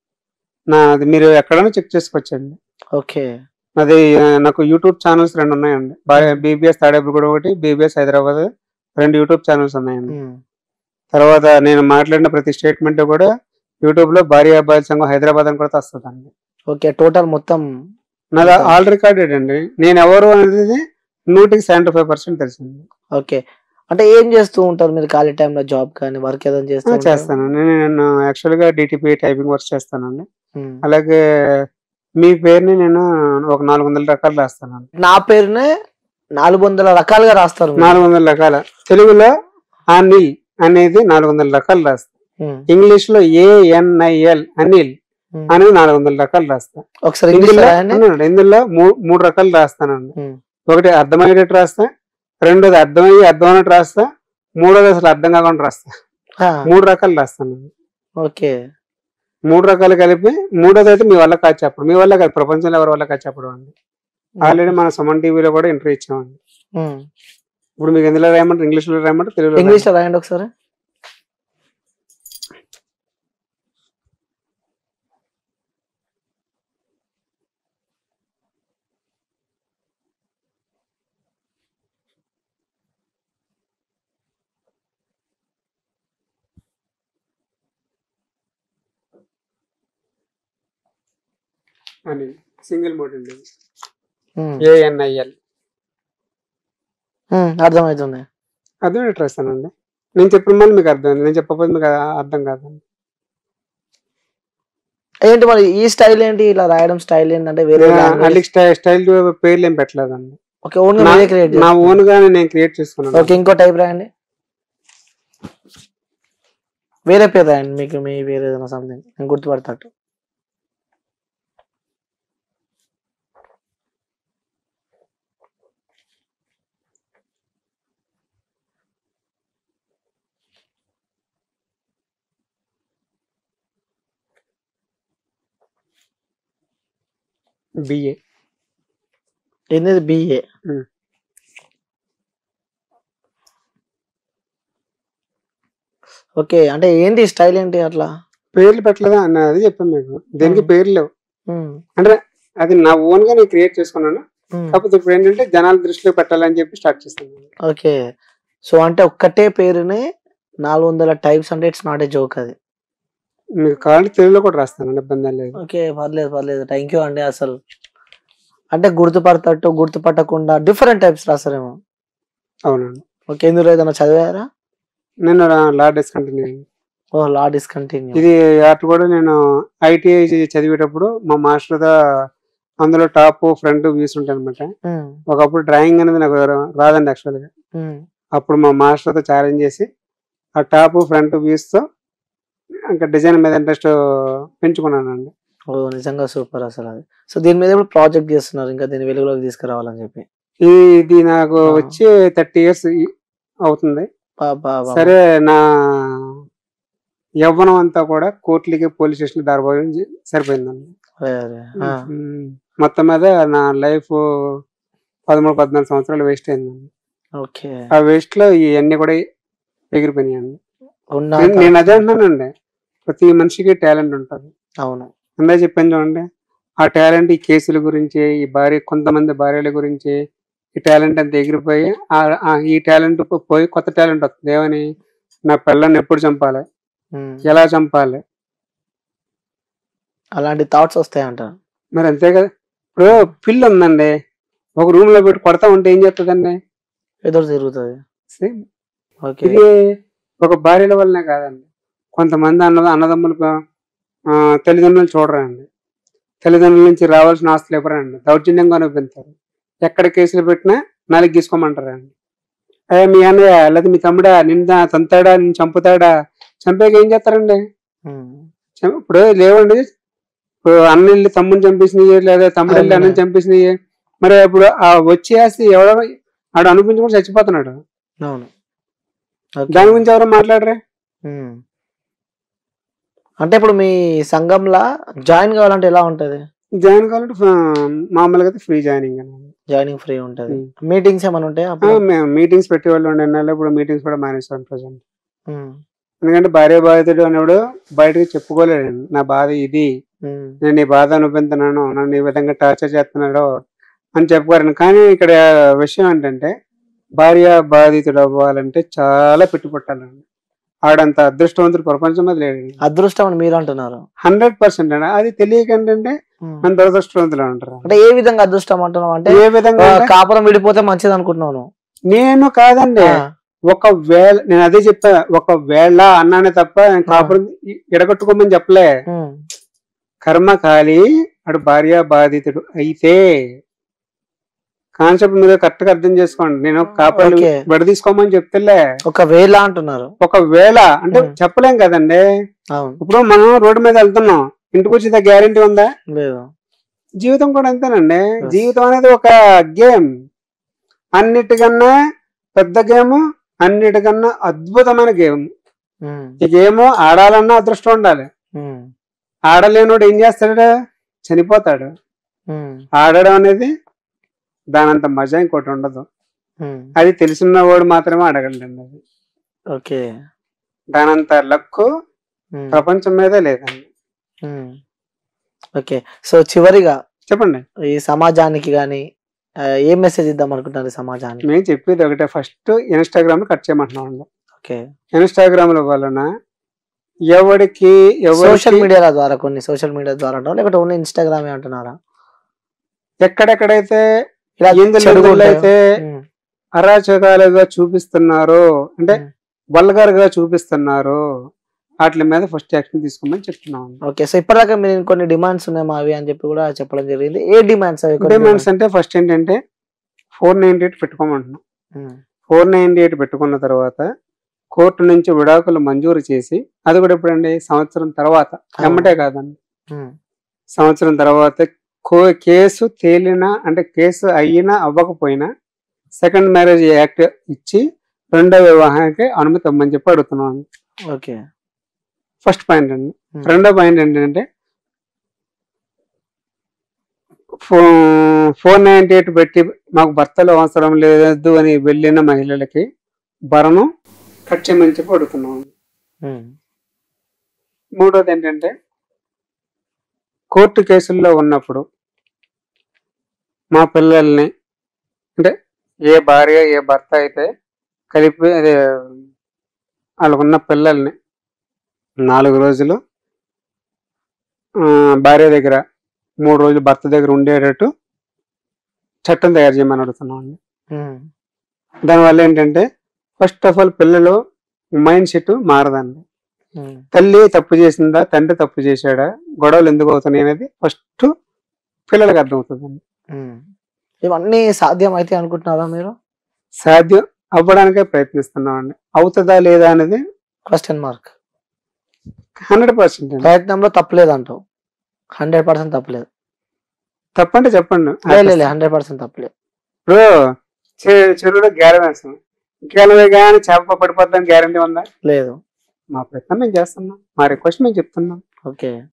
నాది మీరు ఎక్కడైనా చెక్ చేసుకోవచ్చండి ఓకే నాది ఆ, నాకు యూట్యూబ్ ఛానల్స్ రెండు ఉన్నాయండి బీబీఎస్ తాడేపుడు కూడా ఒకటి బీబీఎస్ హైదరాబాద్ రెండు యూట్యూబ్ ఛానల్స్ ఉన్నాయండి ఉమ్, తర్వాత నేను మాట్లాడిన ప్రతి స్టేట్మెంట్ కూడా యూట్యూబ్ లో భార్య అబ్బాయిల సంఘం హైదరాబాద్ అని కూడా వస్తుందండి ఓకే టోటల్ మొత్తం నాది ఆల్ రికార్డెడ్ అండి నేను ఎవరు అనేది నూటికి సెవెంటీ ఫైవ్ పర్సెంట్ తెలిసింది ఓకే అంటే ఏం చేస్తూ ఉంటారు మీరు ఖాళీ టైంలో జాబ్ కానీ వర్క్ ఏదైనా చేస్తూ ఆ, ఉంటారా? చేస్తాను నేను నేను యాక్చువల్ గా డిటిపి టైపింగ్ వర్క్ చేస్తానండి ఉమ్. అలాగే మీ పేరుని నేను ఒక నాలుగు వందల రకాలు రాస్తానండి నా పేరునే నాలుగు వందల రకాలుగా రాస్తారు మీరు. నాలుగు వందల రకాల తెలుగులో అనిల్ అనేది నాలుగు వందల రకాలు రాస్తా ఉమ్, ఇంగ్లీష్ లో ఏఎన్ఐఎల్ అనిల్ ఉమ్. అనేది నాలుగు వందల రకాలు రాస్తా ఒకసారి ఇంగ్లీష్ ఇందులో రాయండి అవునండి, ఇందులో మూ- మూడు రకాలు రాస్తానండి ఉమ్, ఒకటి అర్థమయ్యేటట్టు రాస్తా రెండోది అర్థమయ్యి అర్థం అన్నట్టు రాస్తా మూడోది అసలు అర్థం కాకుండా రాస్తా ఆ, మూడు రకాలు రాస్తాను ఓకే మూడు రకాలు కలిపి మూడోది అయితే మీ వల్ల కాదు చెప్పడం మీ వల్ల కాదు ప్రపంచంలో ఎవరి వల్ల కాదు చెప్పడం అండి ఆల్రెడీ మన సుమన్ టీవీలో కూడా ఇంటర్వ్యూ ఇచ్చామండి ఉమ్, ఇప్పుడు మీకు ఎందులో రాయమంటారు ఇంగ్లీష్ లో రాయమంటారు తెలుగులో ఇంగ్లీష్ లో రాయండి ఒకసారి అని సింగిల్ మోడ్ అండి ఉమ్, ఏఎన్ఐఎల్ ఉమ్, అర్థమవుతుంది అర్థం రాస్తానండి నేను చెప్పిన మళ్ళీ మీకు అర్థం నేను చెప్పకపోతే మీకు అర్థం కాదండి ఏంటి మరి ఈ స్టైల్ ఏంటి ఇలా రాయడం స్టైల్ ఏంటంటే వేరే అల్లిక్ స్టైల్ స్టైల్ పేర్లు ఏం పెట్టలేదండి ఓకే ఓన్ గా నా- మీరే క్రియేట్ నా ఓన్ గానే నేను క్రియేట్ చేసుకున్నాను ఓకే ఇంకో టైప్ రాయండి వేరే పేరు రాయండి మీకు మీ వేరే ఏదైనా సంథింగ్ నేను గుర్తుపడతాడు బిఏ ఏంది బిఏ ఉమ్. ఓకే అంటే ఏంటి స్టైల్ ఏంటి అట్లా పేర్లు పెట్టలేదా అన్న అది చెప్పాను మీకు దేనికి Hmm. పేర్లు లేవు ఉమ్, అది నా ఓన్ గా నేను క్రియేట్ చేసుకున్నాను ఉమ్. కాకపోతే ఇప్పుడు ఏంటంటే జనాల దృష్టిలో పెట్టాలని చెప్పి స్టార్ట్ చేస్తాను ఓకే సో అంటే ఒక్కటే పేరుని నాలుగు వందల టైప్స్ అంటే ఇట్స్ నాట్ ఏ జోక్ అది మీకు కావాలంటే తెలుగులో కూడా రాస్తాను ఇబ్బంది ఏం లేదు ఓకే పర్లేదు పర్లేదు థ్యాంక్ యూ అండి అసలు అంటే గుర్తుపడతట్టు గుర్తుపట్టకుండా డిఫరెంట్ టైప్స్ రాస్తారేమో అవునండి ఓకే ఎందులో ఏదైనా చదివారా నేను లా డిస్కంటిన్యూ అయింది ఓ లా డిస్కంటిన్యూ ఇది అటు కూడా నేను ఐటీఐ చదివేటప్పుడు మా మాస్టర్ దా అందులో టాప్ ఫ్రంట్ వ్యూస్ ఉంటాయి అనమాట ఒకప్పుడు డ్రాయింగ్ అనేది నాకు రా- రాదండి యాక్చువల్ గా అప్పుడు మా మాస్టర్ తో ఛాలెంజ్ చేసి ఆ టాప్ ఫ్రంట్ వ్యూస్ తో ఇంకా డిజైన్ మీద ఇంట్రెస్ట్ పెంచుకున్నానండి ఓ నిజంగా సూపర్ అసలు అది సో దీని మీద ఇప్పుడు ప్రాజెక్ట్ చేస్తున్నారు ఇంకా దీన్ని వెలుగులోకి తీసుకురావాలని చెప్పి ఈ- ఇది నాకు ఆ. వచ్చి థర్టీ ఇయర్స్ అవుతుంది బా బా బా. సరే నా యవ్వనం అంతా కూడా కోర్టులకి పోలీస్ స్టేషన్ దారిపోయి సరిపోయిందండి అదే, అదే. ఆ, ఉమ్. మొత్తం మీద నా లైఫ్ పదమూడు పద్నాలుగు సంవత్సరాలు వేస్ట్ అయిందండి ఓకే ఆ వేస్ట్ లో ఇవన్నీ కూడా ఎగిరిపోయినాయండి ఉన్న నేను- నేను అదే అంటున్నానండి ప్రతి మనిషికి టాలెంట్ ఉంటుంది అవును అందా చెప్పాను చూడండి ఆ టాలెంట్ ఈ కేసుల గురించి ఈ భార్య కొంతమంది భార్యల గురించి ఈ టాలెంట్ అంతా ఎగిరిపోయి ఆ- ఆ ఈ టాలెంట్ పోయి కొత్త టాలెంట్ వస్తుంది ఏమని నా పిల్లని ఎప్పుడు చంపాలి ఉమ్. ఎలా చంపాలి అలాంటి థాట్స్ వస్తాయి అంట మరి అంతే కదా ఇప్పుడు పిల్లి ఉందండి ఒక రూమ్ లో పెట్టి కొడతా ఉంటే ఏం చేస్తుందండి ఎదురు తిరుగుతుంది సేమ్ ఓకే ఇది ఒక భార్యల వల్లనే కాదండి కొంతమంది అన్న అన్నదమ్ములు ఆ, తల్లిదండ్రులు చూడరండి తల్లిదండ్రుల నుంచి రావాల్సిన ఆస్తులు ఇవ్వరండి దౌర్జన్యంగా అనిపించారు ఎక్కడ కేసులు పెట్టినా నాలుగు గీసుకోమంటారండి అయ్యా మీ అన్నయ్య లేదా మీ తమ్ముడా నిన్న తంతాడా నిన్ను చంపుతాడా చంపాక ఏం చేస్తారండి ఉమ్. చం- ఇప్పుడు లేవండి ఇప్పుడు అన్న వెళ్ళి తమ్ముని చంపేసినాయి లేదా తమ్ముడు వెళ్ళి అన్నని చంపేసినాయి మరి ఇప్పుడు ఆ వచ్చే ఆస్తి ఎవడో ఆడు అనిపించుకుంటూ చచ్చిపోతున్నాడు అవును ఓకే. దాని గురించి ఎవరో మాట్లాడరే ఉమ్. అంటే ఇప్పుడు మీ సంఘంలా జాయిన్ కావాలంటే ఎలా ఉంటది జాయిన్ కావాలంటే ఫ- మామూలుగా అయితే ఫ్రీ జాయినింగ్ అని జాయినింగ్ ఫ్రీ ఉంటది ఉమ్. మీటింగ్స్ ఏమైనా ఉంటాయా ఆ, అప్పుడు మేము మీటింగ్స్ పెట్టేవాళ్ళు ఉండే నెలలో ఇప్పుడు మీటింగ్స్ కూడా మానేస్తాం ప్రజెంట్ ఉమ్. ఎందుకంటే భార్య బాధితుడు అనేవాడు బయటకు చెప్పుకోలేడు నా బాధ ఇది ఉమ్. నేను ఈ బాధ అనుభవిస్తున్నాను నన్ను ఈ విధంగా టార్చర్ చేస్తున్నాడు అని చెప్పుకోరను కానీ ఇక్కడ విషయం ఏంటంటే భార్య బాధితుడు అవ్వాలంటే చాలా పెట్టుబట్టాలండి ఆడంత అదృష్టవంతుడు ప్రపంచం మీద లేడు అదృష్టం అని మీరు అంటున్నారు హండ్రెడ్ పర్సెంట్ అండి అది తెలియక ఏంటంటే ఉమ్. మన దురదృష్టవంతులు అంటారు అంటే ఏ విధంగా అదృష్టం అంటున్నావు అంటే ఏ విధంగా ఆ, అంటే కాపురం విడిపోతే మంచిది అనుకుంటున్నాను నేను కాదండి ఒకవేళ నేను అదే చెప్పా ఒకవేళ అన్నానే తప్ప నేను కాపురం ఎడగొట్టుకోమని చెప్పలే కర్మ కాలి అటు భార్య బాధితుడు అయితే కాన్సెప్ట్ మీరు కరెక్ట్ గా అర్థం చేసుకోండి నేను కాపురం ఓకే. విడదీసుకోమని చెప్తలే ఒకవేళ అంటున్నారు ఒకవేళ అంటే ఉమ్. చెప్పలేం కదండి అవును ఇప్పుడు మనం రోడ్డు మీద వెళ్తున్నాం ఇంటికి వచ్చేది గ్యారంటీ ఉందా లేదు జీవితం కూడా అంతేనండి Yes. జీవితం అనేది ఒక గేమ్ అన్నిటికన్నా పెద్ద గేమ్ అన్నిటికన్నా అద్భుతమైన గేమ్ ఉమ్. ఈ గేమ్ ఆడాలన్నా అదృష్టం ఉండాలి ఉమ్. ఆడలేనోడు ఏం చేస్తాడు చనిపోతాడు ఉమ్. ఆడడం అనేది దానంత మజా ఇంకోటి ఉండదు ఉమ్, అది తెలిసిన వాడు మాత్రమే అడగండి అది ఓకే దానంత లక్కు ఉమ్, ప్రపంచం మీదే లేదండి ఉమ్. ఓకే సో చివరిగా చెప్పండి ఈ సమాజానికి కానీ ఏం మెసేజ్ ఇద్దాం అనుకుంటున్నారు ఈ సమాజానికి మేము చెప్పేది ఒకటే ఫస్ట్ ఇన్స్టాగ్రామ్ కట్ చేయమంటున్నాం అండి ఓకే ఇన్స్టాగ్రామ్ వలన ఎవరికి సోషల్ ఎవరికి మీడియాల ద్వారా కొన్ని సోషల్ మీడియా ద్వారా అంటారా? లేకపోతే ఓన్లీ ఇన్స్టాగ్రామ్ అంటున్నారా ఎక్కడెక్కడైతే ఇలా ఇందులో చెడుగా ఇందులో ఉంటాయో? అయితే ఉమ్, అరాచకాలుగా చూపిస్తున్నారు అంటే ఉమ్. వల్గర్ గా చూపిస్తున్నారు వాటి మీద ఫస్ట్ యాక్షన్ తీసుకోమని చెప్తున్నాం ఓకే సో ఇప్పటిదాకా మీరు కొన్ని డిమాండ్స్ ఉన్నాయి మావి అని చెప్పి కూడా చెప్పడం జరిగింది ఏ డిమాండ్స్ అవి కొన్ని డిమాండ్స్ అంటే ఫస్ట్ ఏంటంటే ఫోర్ నైన్టీ ఎయిట్ పెట్టుకోమంటున్నాం ఉమ్, ఫోర్ నైన్టీ ఎయిట్ పెట్టుకున్న తర్వాత కోర్టు నుంచి విడాకులు మంజూరు చేసి అది కూడా ఎప్పుడండి సంవత్సరం తర్వాత ఎమ్మటే కాదండి ఉమ్, సంవత్సరం తర్వాత కో- కేసు తేలినా అంటే కేసు అయినా అవ్వకపోయినా సెకండ్ మ్యారేజ్ యాక్ట్ ఇచ్చి రెండో వివాహానికి అనుమతి ఇవ్వమని చెప్పి అడుగుతున్నాం ఓకే ఫస్ట్ పాయింట్ అండి Hmm. రెండో పాయింట్ ఏంటంటే ఫోర్ నైన్టీ ఎయిట్ పెట్టి మాకు భర్తలు అవసరం లేదు అని వెళ్ళిన మహిళలకి భరణం కట్ చేయమని చెప్పి అడుగుతున్నాం ఉమ్, మూడోది ఏంటంటే కోర్టు కేసుల్లో ఉన్నప్పుడు మా పిల్లల్ని అంటే ఏ భార్య ఏ భర్త అయితే కలిపి అదే వాళ్ళకున్న పిల్లల్ని నాలుగు రోజులు ఆ, భార్య దగ్గర మూడు రోజులు భర్త దగ్గర ఉండేటట్టు చట్టం తయారు చేయమని అడుగుతున్నాం అండి ఉమ్, దానివల్ల ఏంటంటే ఫస్ట్ ఆఫ్ ఆల్ పిల్లలు మైండ్ సెట్ మారదండి ఉమ్, తల్లి తప్పు చేసిందా తండ్రి తప్పు చేశాడా గొడవలు ఎందుకు అవుతున్నాయి అనేది ఫస్ట్ పిల్లలకు అర్థమవుతుందండి ఉమ్. ఇవన్నీ సాధ్యం అయితే అనుకుంటున్నారా మీరు సాధ్యం అవ్వడానికే ప్రయత్నిస్తున్నామండి అవుతుందా లేదా అనేది క్వశ్చన్ మార్క్ హండ్రెడ్ పర్సెంట్ ప్రయత్నంలో తప్పలేదు అంటావు హండ్రెడ్ పర్సెంట్ తప్పలేదు తప్పంటే చెప్పండి లేదు హండ్రెడ్ పర్సెంట్ తప్పలేదు ఇప్పుడు చె- చెరువులో గ్యారం వేస్తాం గెలవే కానీ చేప పడిపోతాం గ్యారంటీ ఉందా లేదు మా ప్రయత్నం మేము చేస్తున్నాం మా రిక్వెస్ట్ మేము చెప్తున్నాం ఓకే